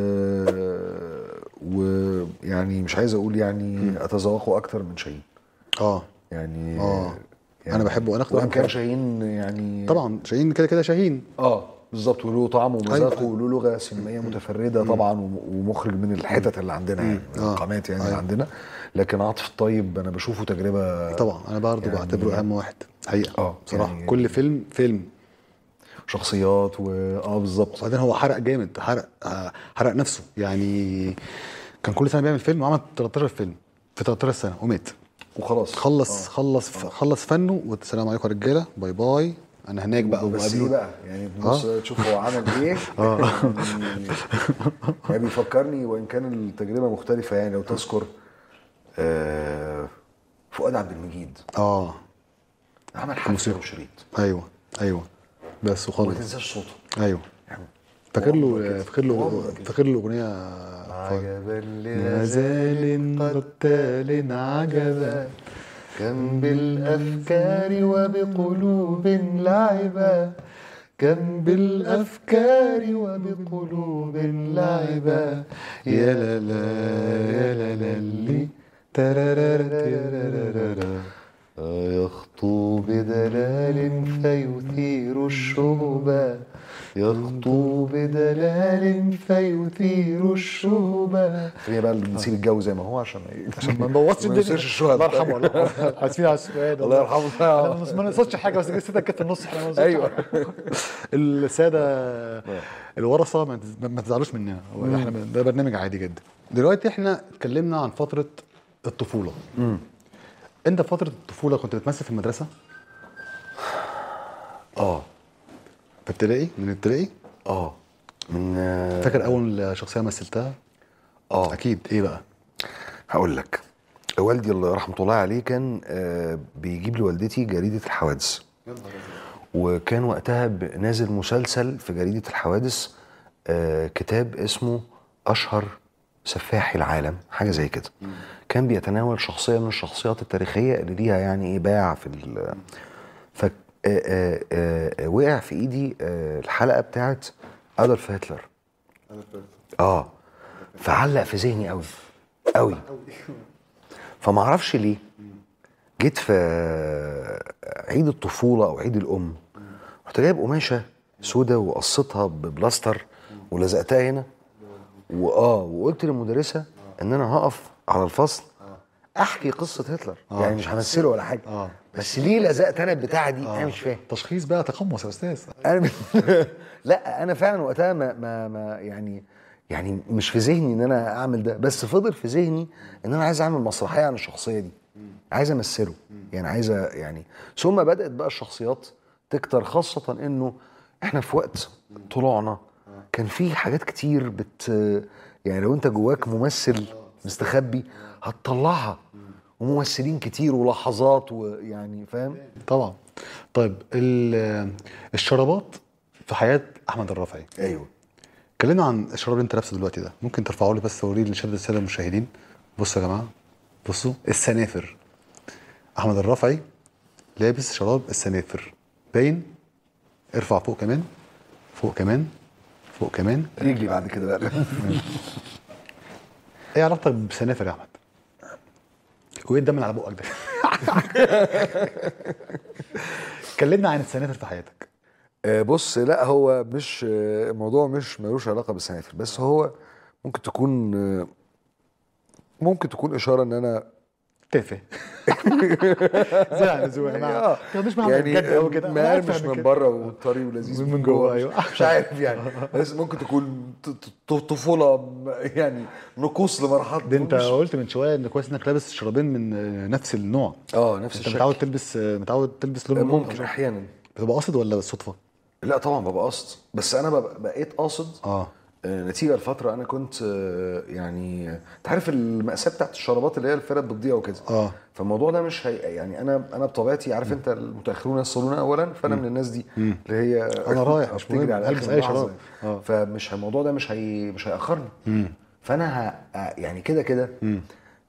ويعني مش عايز اقول يعني اتذوقه اكتر من شاهين اه يعني آه. أنا بحبه، أنا أكتر وان واحد كان بحبه. شاهين يعني طبعا شاهين كده كده شاهين اه بالظبط وله طعم ومذاق أيوة. وله لغه سينمائيه متفرده طبعا وم- ومخرج من الحتت اللي عندنا يعني من آه. القامات يعني اللي أيوة. عندنا لكن عاطف الطيب انا بشوفه تجربه طبعا انا برضه يعني- بعتبره اهم واحد حقيقه آه، بصراحه يعني- كل فيلم فيلم شخصيات و اه بالظبط وبعدين هو حرق جامد حرق آه، حرق نفسه يعني كان كل سنه بيعمل فيلم وعمل 13 فيلم في 13 سنه ومات وخلاص خلص خلص خلص فنه والسلام عليكم يا رجاله باي باي انا هناك بقى بس ايه وقابله بقى يعني بص تشوف هو عمل ايه يعني, يعني بيفكرني وان كان التجربه مختلفه يعني لو تذكر آه فؤاد عبد المجيد اه عمل حفله موسيقى. وشريط ايوه ايوه بس وما وخلص تنساش صوته ايوه يعني فاكر له وعمرك كده. فاكر له وعمرك كده. فاكر له اغنيه عجبا غزال قتال عجبا كم بالافكار وبقلوب لعبا كم بالافكار وبقلوب لعبا يا لا لا يا لا لا اللي ترارارا ترارارا. يخطو بدلال فيثير الشهبا يخطو بدلال فيثير الشهبا خلينا بقى نسيب الجو زي ما هو عشان ايه عشان ما نبوظش ما الدنيا ننساش الشهداء. الله يرحمه والله اسفين على السؤال الله يرحمه. احنا ما نقصدش حاجه بس جسدك كانت في النص احنا ما نقصدش أيوة. حاجة. الساده الورثه ما تز- ما تزعلوش مننا هو احنا ده برنامج عادي جدا دلوقتي احنا اتكلمنا عن فتره الطفوله انت في فتره الطفوله كنت بتمثل في المدرسه اه في ابتدائي من ابتدائي اه من فاكر اول شخصيه مثلتها اه اكيد ايه بقى هقول لك والدي الله رحمه الله عليه كان آه، بيجيب لوالدتي جريده الحوادث وكان وقتها ب- نازل مسلسل في جريده الحوادث آه، كتاب اسمه اشهر سفاحي العالم حاجه زي كده كان بيتناول شخصيه من الشخصيات التاريخيه اللي ليها يعني ايه باع في ال ف آه، آه، آه، وقع في ايدي آه، الحلقه بتاعت ادولف هتلر اه فعلق في ذهني قوي قوي فما اعرفش ليه جيت في عيد الطفوله او عيد الام رحت جايب قماشه سودة وقصيتها ببلاستر ولزقتها هنا واه وقلت للمدرسه ان انا هقف على الفصل احكي قصه هتلر يعني مش همثله ولا حاجه آه. بس ليه لزقت انا البتاعه دي انا مش فاهم تشخيص بقى تقمص يا استاذ انا لا انا فعلا وقتها ما ما ما يعني يعني مش في ذهني ان انا اعمل ده بس فضل في ذهني ان انا عايز اعمل مسرحيه عن الشخصيه دي عايز امثله يعني عايز أ- يعني ثم بدات بقى الشخصيات تكتر خاصه انه احنا في وقت طلوعنا كان في حاجات كتير بت يعني لو انت جواك ممثل مستخبي هتطلعها وممثلين كتير ولحظات ويعني فاهم طبعا طيب ال- الشرابات في حياه احمد الرافعي ايوه اتكلمنا عن الشراب اللي انت لابسه دلوقتي ده ممكن ترفعوا لي بس وريه للشباب الساده المشاهدين بصوا يا جماعه بصوا السنافر احمد الرافعي لابس شراب السنافر باين ارفع فوق كمان فوق كمان فوق كمان رجلي بعد كده بقى ايه علاقتك بسنافر يا احمد؟ وايه الدم اللي على بقك ده؟ كلمنا عن السنافر في حياتك آه، بص لا هو مش آه، الموضوع مش ملوش علاقه بالسنافر بس هو ممكن تكون آه، ممكن تكون اشاره ان انا تافه زي عن اللزوم يا جماعه آه، ما تاخدوش معايا يعني بجد قوي كده أنا عارف مقرمش أعمل من كده. بره وطري ولذيذ من جوه، أيوة. مش عارف يعني بس ممكن تكون ط- ط- طفوله م- يعني نقوص لمرحله ده انت مش- قلت من شويه ان كويس انك لابس شرابين من آه، نفس النوع اه نفس انت الشكل متعود تلبس آه، متعود تلبس لون ممكن احيانا بتبقى قاصد ولا بالصدفه؟ لا طبعا ببقى قاصد بس انا ببقى- بقيت قاصد اه آه، نتيجه لفتره انا كنت آه، يعني آه، انت عارف المأساة بتاعت الشرابات اللي هي الفرق بتضيع وكده اه فالموضوع ده مش هي يعني انا انا بطبيعتي عارف انت المتاخرون يصلون اولا فانا من الناس دي اللي هي أنا رايح، مش بتجري مهم، على ألبس آخر أي لحظة. شراب. آه. فمش الموضوع ده مش هي مش هيأخرني فانا ه... آه، يعني كده كده آه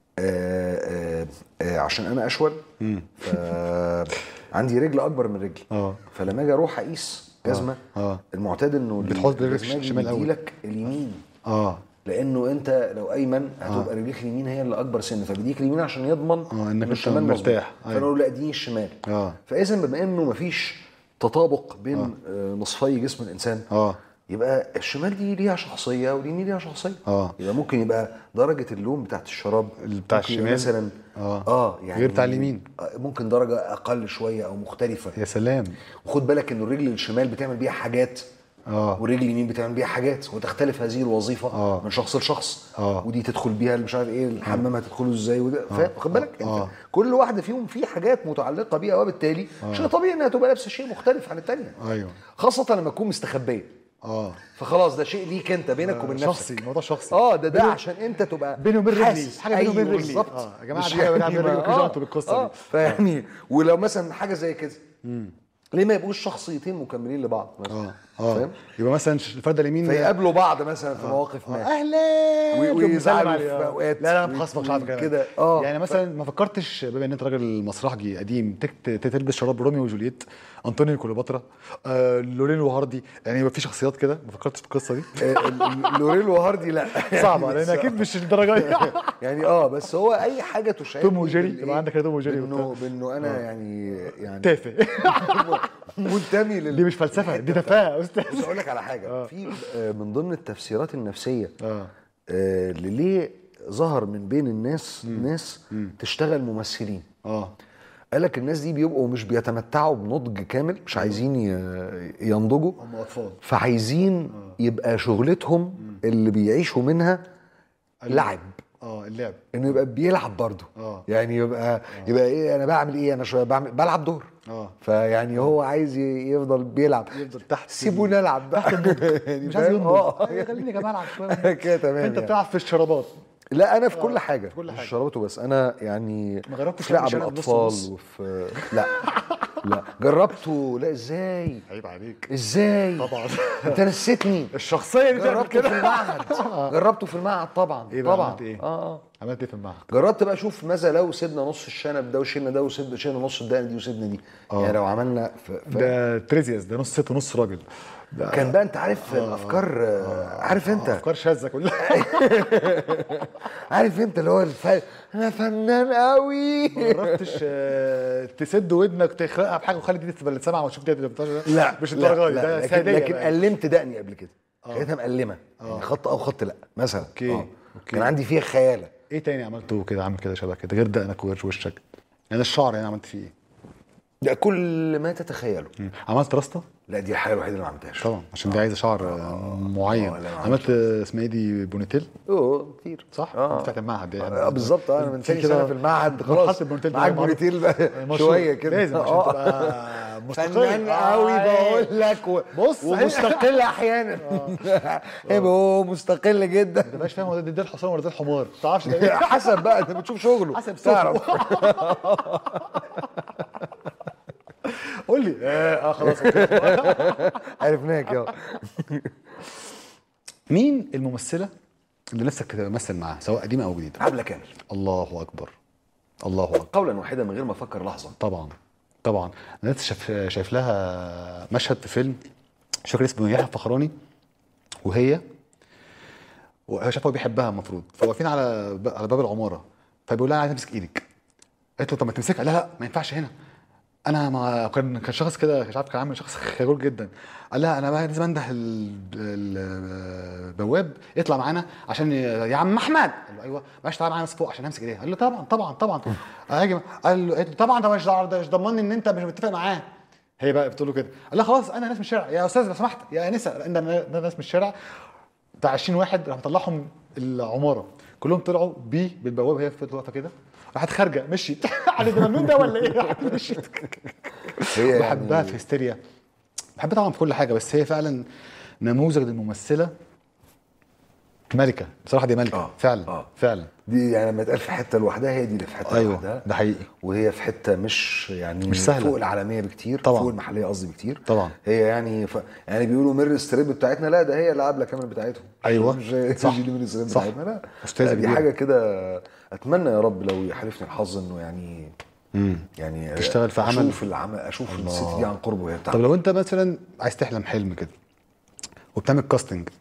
آه آه عشان انا اشول ف عندي رجل اكبر من رجلي اه فلما اجي اروح اقيس جزمه آه. المعتاد انه بتحط رجلك الجزمة دي شمال أول. بيديلك اليمين اه لانه انت لو ايمن هتبقى رجليك اليمين هي اللي اكبر سن فبيديك اليمين عشان يضمن آه، إنك إن أنت الشمال مرتاح. مظبوط. أيوة. فانا اقول لا اديني الشمال اه فاذا بما انه مفيش تطابق بين آه. نصفي جسم الانسان اه يبقى الشمال دي ليها شخصيه واليمين ليها شخصيه آه. يبقى ممكن يبقى درجه اللون بتاعت الشراب اللي بتاع ممكن يبقى الشمال. مثلا آه. اه يعني غير بتاع اليمين. آه، ممكن درجه اقل شويه او مختلفه يا سلام وخد بالك ان الرجل الشمال بتعمل بيها حاجات اه والرجل اليمين بتعمل بيها حاجات وتختلف هذه الوظيفه آه. من شخص لشخص آه. ودي تدخل بيها مش عارف ايه الحمام هتدخله ازاي وده فاهم واخد بالك انت آه. كل واحده فيهم في حاجات متعلقه بيها وبالتالي شيء طبيعي انها تبقى لابسه شيء مختلف عن الثانيه ايوه خاصه لما تكون مستخبيه اه فخلاص ده شيء ليك انت بينك وبين نفسك شخصي موضوع شخصي اه ده ده بينه- عشان انت تبقى بيني وبين رجلي حاسس. حاجه بيني وبين أيوة رجلي بالظبط اه يا جماعه مش الحاجه بيني يعني وبين ما- رجلي آه. انتوا بالقصه آه. دي فيعني ولو مثلا حاجه زي كده ليه ما يبقوش شخصيتين مكملين لبعض مثلا اه اه فاهم يبقى مثلا الفرده اليمين فيقابلوا بعض مثلا في مواقف ما اهلا و- تقوم مسلم ويزعلوا عليه. في آه. أوقات لا لا انا بخصمك مش عارف كده. كده آه. يعني مثلا ما فكرتش بما ان انت راجل مسرحجي قديم تك- ت- تلبس شراب روميو وجولييت انطونيو كليوباترا آه لورين وهاردي يعني يبقى في شخصيات كده ما فكرتش في القصه دي آه، ال- ال- لوريل وهاردي لا صعبه لان اكيد مش الدرجه دي يعني اه بس هو اي حاجه تشعر توم وجيري يبقى عندك كده توم وجيري انه وبتاع. بانه انا يعني يعني تافه منتمي لل دي مش فلسفه دي تفاهه يا استاذ بص اقول لك على حاجه في آه، من ضمن التفسيرات النفسيه اه آه، اللي ليه ظهر من بين الناس ناس تشتغل ممثلين اه قال لك الناس دي بيبقوا مش بيتمتعوا بنضج كامل مش عايزين ي- ينضجوا هم اطفال فعايزين يبقى شغلتهم اللي بيعيشوا منها لعب اه اللعب انه يبقى بيلعب برضه آه. يعني يبقى يبقى ايه انا بعمل ايه انا شويه بعمل بلعب دور اه فيعني هو عايز ي- يفضل بيلعب يفضل تحت سيبوني العب بقى يعني مش عايز فاهم؟ ينضج اه أيوة، خليني يا جماعه العب شويه كده تمام انت يعني. بتلعب في الشرابات لا انا في كل حاجه في كل مش حاجة. شربت وبس انا يعني ما جربتش في لعب تعمل شنب نص الاطفال ونص؟ وفي لا لا جربته لا ازاي عيب عليك ازاي طبعا. انت نسيتني الشخصيه دي تعمل جربته كده في المعهد جربته في المعهد طبعا ايه بقى طبعا عملت ايه؟ اه اه عملت ايه في المعهد؟ جربت بقى اشوف ماذا لو سيبنا نص الشنب ده وشيلنا ده وسيبنا شيلنا نص الدقن دي وسيبنا دي يعني لو عملنا ف... ف... ده تريزياس ده نص ست ونص راجل ده كان بقى انت عارف الافكار آه، عارف انت افكار شاذه كلها عارف انت اللي هو الف... انا فنان قوي ما جربتش آه، تسد ودنك تخرقها بحاجه وخلي دي تبقى اللي سامعه وتشوف دي تبقى لا مش الدرجه دي لا، ده لكن, ساديه لكن بقى. قلمت دقني قبل كده خليتها مقلمه يعني خط او خط لا مثلا اوكي، آه. اوكي. كان عندي فيها خياله ايه تاني عملته كده عامل كده شبه كده غير دقنك ووشك يعني الشعر يعني عملت فيه ايه؟ ده كل ما تتخيله مم. عملت راسته لا دي الحاجه الوحيده اللي ما عملتهاش طبعا عشان دي عايزه شعر آه، معين لا، ما عملت آه، اسمها ايه دي بونيتيل اوه كتير صح؟ اه بتاعت المعهد دي آه بالظبط اه انا من في ثاني كده سنه في المعهد مرحلة خلاص البونيتيل دي معاك معروف. بونيتيل بقى مشهور. شويه كده لازم عشان آه. تبقى مستقل فنان قوي آه، بقول لك و... بص، ومستقل احيانا ايوه هو مستقل جدا ما تبقاش فاهم هو ده ده الحصان ولا ده الحمار ما تعرفش ده ايه حسب بقى انت بتشوف شغله حسب تعرف قول لي اه آه، خلاص أوكي. عرفناك يا مين الممثله اللي نفسك تمثل معاها سواء قديمه او جديده عبله كامل الله اكبر الله اكبر قولا واحدا من غير ما افكر لحظه طبعا طبعا انا لسه شايف شايف لها مشهد في فيلم مش فاكر اسمه يحيى الفخراني وهي وهو شاف هو بيحبها المفروض فواقفين على ب- على باب العماره فبيقول لها عايز امسك ايدك قالت له طب ما تمسكها لا لا ما ينفعش هنا انا ما كان كان شخص كده مش عارف كان عامل شخص خجول جدا قال لها انا بقى لازم انده ال- ال- البواب يطلع معانا عشان ي- يا عم احمد قال له ايوه معلش تعالى معانا بس فوق عشان همسك ايديها قال له طبعا طبعا طبعا هاجي قال له قالت له طبعا ده مش ده مش ضمني ان انت مش متفق معاه هي بقى بتقول له كده قال لها خلاص انا ناس من الشارع يا استاذ لو سمحت يا انسه انت أنا ناس من الشارع بتاع 20 واحد راح مطلعهم العماره كلهم طلعوا بيه بالبوابه هي فضلت واقفه كده راحت خارجه مشيت علي ده مجنون ده ولا ايه راحت مشيت هي بحبها يعني في هستيريا بحبها طبعا في كل حاجه بس هي فعلا نموذج للممثله ملكه بصراحه دي ملكه آه، فعلا آه. فعلا دي يعني لما يتقال في حته لوحدها هي دي اللي في حته ايوه لوحدها ده حقيقي وهي في حته مش يعني مش سهلة. فوق العالميه بكتير طبعاً. فوق المحليه قصدي بكتير طبعاً. هي يعني ف... يعني بيقولوا مير ستريب بتاعتنا لا ده هي اللي عبله كامل بتاعتهم أيوة. مش هي صح. جيلي مير ستريب صح. بتاعتنا لا أستاذة لا، دي كبيرة. حاجه كده اتمنى يا رب لو يحالفني الحظ انه يعني يعني تشتغل في عمل. اشوف العمل اشوف الست دي عن قرب وهي طب بتعمل لو انت مثلا عايز تحلم حلم كده وبتعمل كاستنج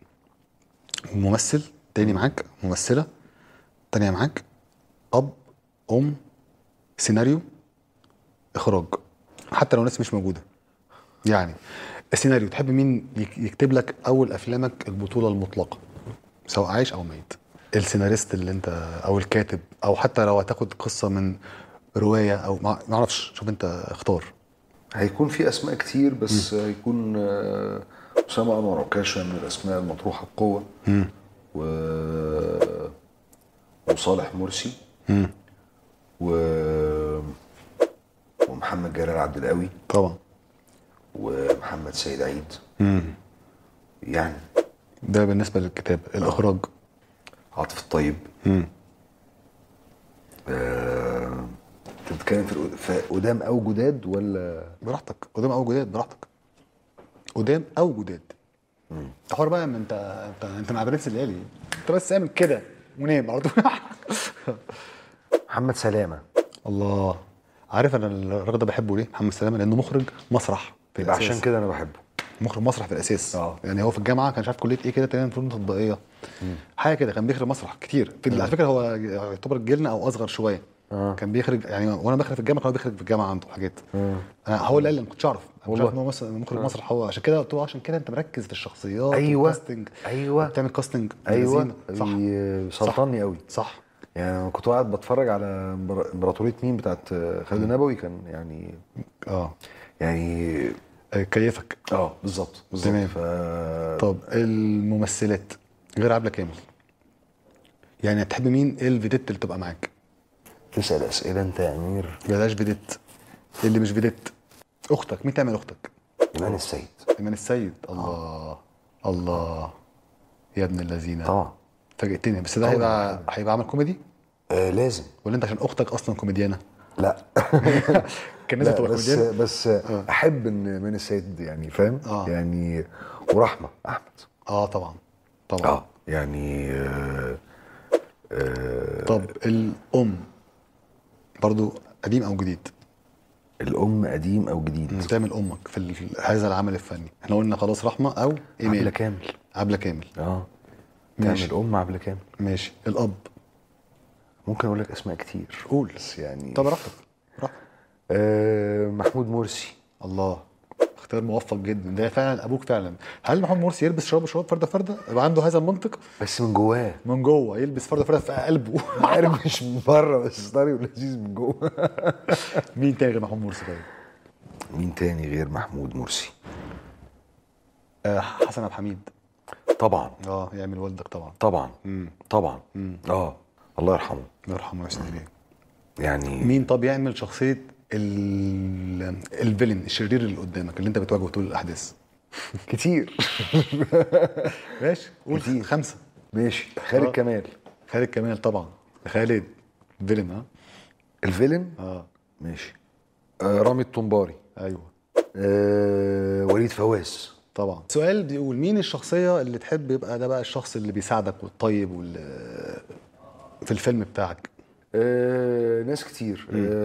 ممثل تاني معاك ممثله تانية معاك اب ام سيناريو اخراج حتى لو الناس مش موجوده يعني السيناريو تحب مين يك- يكتب لك اول افلامك البطوله المطلقه سواء عايش او ميت السيناريست اللي انت او الكاتب او حتى لو هتاخد قصه من روايه او ما ما اعرفش شوف انت اختار هيكون في اسماء كتير بس هيكون آه، اسامه انور عكاشه من الاسماء المطروحه بقوه و وصالح مرسي و ومحمد جلال عبد القوي طبعا ومحمد سيد عيد يعني ده بالنسبه للكتاب الاخراج عاطف الطيب آه، انت بتتكلم في الق- في قدام او جداد ولا براحتك قدام او جداد براحتك قدام او جداد الحوار بقى ان انت انت انت مع برنس الليالي انت بس اعمل كده ونام على طول محمد سلامه الله عارف انا الراجل ده بحبه ليه محمد سلامه لانه مخرج مسرح في يبقى الاساس عشان كده انا بحبه مخرج مسرح في الاساس اه. يعني هو في الجامعه كان مش عارف كليه ايه كده تقريبا فنون تطبيقيه حاجه كده كان بيخرج مسرح كتير في على فكره هو يعتبر جيلنا او اصغر شويه اه. كان بيخرج يعني وانا بخرج في الجامعه كان هو بيخرج في الجامعه عنده حاجات انا هو اللي قال لي ما كنتش اعرف أنا ما كنتش والله. عارف ان هو مس- مخرج مسرح هو عشان كده قلت له عشان كده انت مركز في الشخصيات أيوة. والكاستنج أيوة. بتعمل كاستنج ايوه صح بي- سلطني قوي صح يعني انا كنت قاعد بتفرج على إمبرا- امبراطوريه مين بتاعت خالد النبوي كان يعني اه يعني آه، كيفك اه بالظبط بالظبط تمام. ف طب الممثلات غير عبله كامل يعني تحب مين ايه الفيديت اللي تبقى معاك تسال اسئله انت يا امير بلاش فيديت اللي مش فيديت اختك مين تعمل اختك ايمان السيد ايمان السيد الله الله يا ابن الذين طبعا فاجئتني بس ده طبعاً. هيبقى هيبقى عمل كوميدي آه لازم ولا انت عشان اختك اصلا كوميديانه لا كان نفسك لا تبقى بس كوميديان بس احب ان ايمان السيد يعني فاهم آه. يعني ورحمه احمد اه طبعا طبعا اه يعني آه آه طب الام برضو قديم او جديد الام قديم او جديد تعمل امك في ال- هذا العمل الفني احنا قلنا خلاص رحمه او ايمان عبله كامل عبله كامل اه ماشي. تعمل ام عبله كامل ماشي الاب ممكن اقول لك اسماء كتير قول. بس يعني طب براحتك براحتك آه محمود مرسي الله اختيار موفق جدا ده فعلا ابوك فعلا هل محمد مرسي يلبس شراب شراب فرده فرده يبقى عنده هذا المنطق بس من جواه من جوه يلبس فرده فرده في قلبه عارف مش من بره بس طري ولذيذ من جوه مين تاني غير محمد مرسي طيب مين تاني غير محمود مرسي آه حسن عبد الحميد طبعا اه يعمل والدك طبعا طبعا طبعا اه الله يرحمه الله يرحمه ويحسن اليه يعني مين طب يعمل شخصيه ال الفيلن الشرير اللي قدامك اللي انت بتواجهه طول الاحداث كتير ماشي قول كتير. خمسه ماشي خالد آه. كمال خالد كمال طبعا خالد فيلن ها الفيلن اه ماشي آه رامي الطنباري ايوه آه وليد فواز طبعا سؤال بيقول مين الشخصيه اللي تحب يبقى ده بقى الشخص اللي بيساعدك والطيب وال في الفيلم بتاعك آه ناس كتير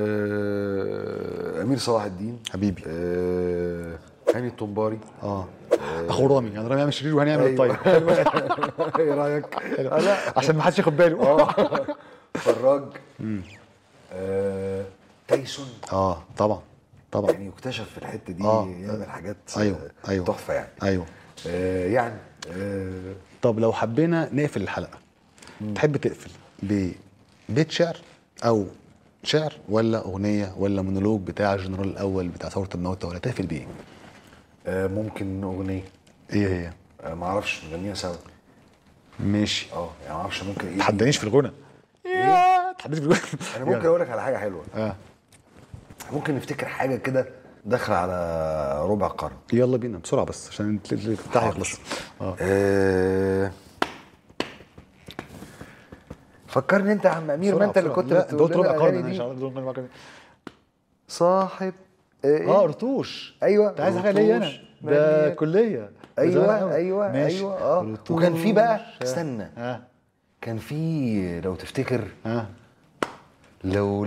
آه امير صلاح الدين حبيبي آه هاني الطنباري اه اخو رامي يعني رامي يعمل شرير وهاني يعمل أيوة. الطيب ايه رايك؟ آه لا عشان ما حدش ياخد باله اه فراج آه تايسون اه طبعا طبعا يعني يكتشف في الحته دي آه. يعمل حاجات ايوه آه، ايوه تحفه يعني ايوه آه يعني آه طب لو حبينا نقفل الحلقه تحب تقفل ببيت شعر او شعر ولا اغنيه ولا مونولوج بتاع الجنرال الاول بتاع ثوره الموتى ولا تقفل بايه؟ آه ممكن اغنيه ايه هي؟ آه ما اعرفش نغنيها سوا ماشي اه يعني ما اعرفش ممكن ايه تحدانيش في الغنى يا تحدانيش في الغنى انا ممكن اقول لك على حاجه حلوه اه ممكن نفتكر حاجه كده داخله على ربع قرن يلا بينا بسرعه بس عشان البتاع يخلص اه آه فكرني انت يا عم امير ما انت اللي كنت لا انت قلت بتقول ربع لنا قرن الأغاني انا دي. مش عارف ربع قرن. صاحب آه إيه؟ اه رتوش ايوه انت عايز حاجه ليا انا رتوش. ده ماني- كليه ده ايوه زمان أوي. ايوه ماشي. ايوه اه رتوش. وكان في بقى استنى ها كان في لو تفتكر ها لو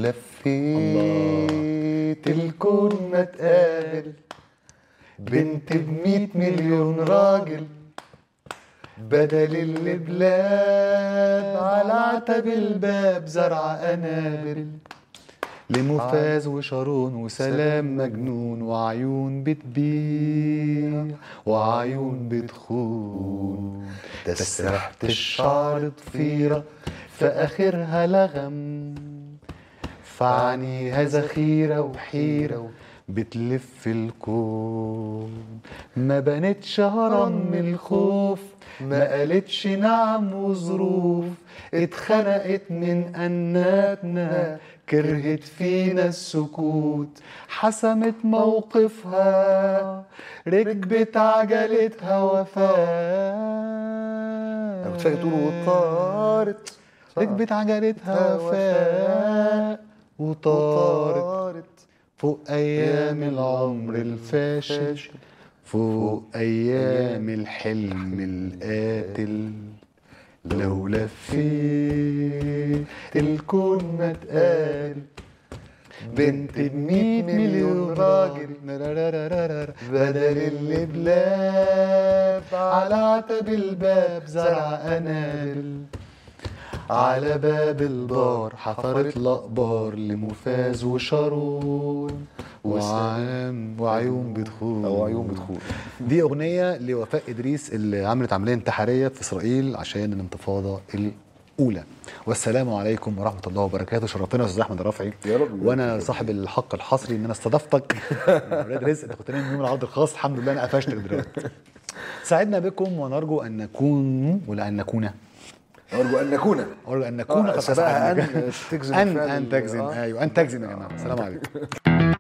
لفيت الكون ما تقابل بنت بمية مليون راجل بدل البلاد على عتب الباب زرع قنابل لمفاز وشارون وسلام مجنون وعيون بتبيع وعيون بتخون تسرحت الشعر ضفيرة في آخرها لغم فعنيها ذخيرة وحيرة بتلف الكون ما بنتش هرم من الخوف ما قالتش نعم وظروف اتخنقت من أناتنا كرهت فينا السكوت حسمت موقفها ركبت عجلتها وفاء انا كنت فاكر تقول وطارت ركبت عجلتها وفاء وطارت فوق ايام العمر الفاشل فوق ايام الحلم القاتل لو لفيت الكون ما اتقال بنت بمية مليون راجل بدل البلاد على عتب الباب زرع قنابل على باب الدار حفرت الأقبار لمفاز وشارون وعام وعيون بتخون أو عيون بتخون. دي أغنية لوفاء إدريس اللي عملت عملية انتحارية في إسرائيل عشان الانتفاضة الأولى والسلام عليكم ورحمة الله وبركاته شرفتنا يا أستاذ أحمد رافعي يا رب وأنا صاحب الحق الحصري إن أنا استضفتك من ولاد رزق أنت كنت نايم يوم العرض الخاص الحمد لله أنا قفشتك دلوقتي سعدنا بكم ونرجو أن نكون ولا أن نكون أرجو أن نكون أرجو أن نكون آه، قد سبقها أسعدناك. أن تجزم أن الفعل أن ال- تجزم آه. أيوه أن تجزم يا جماعة السلام عليكم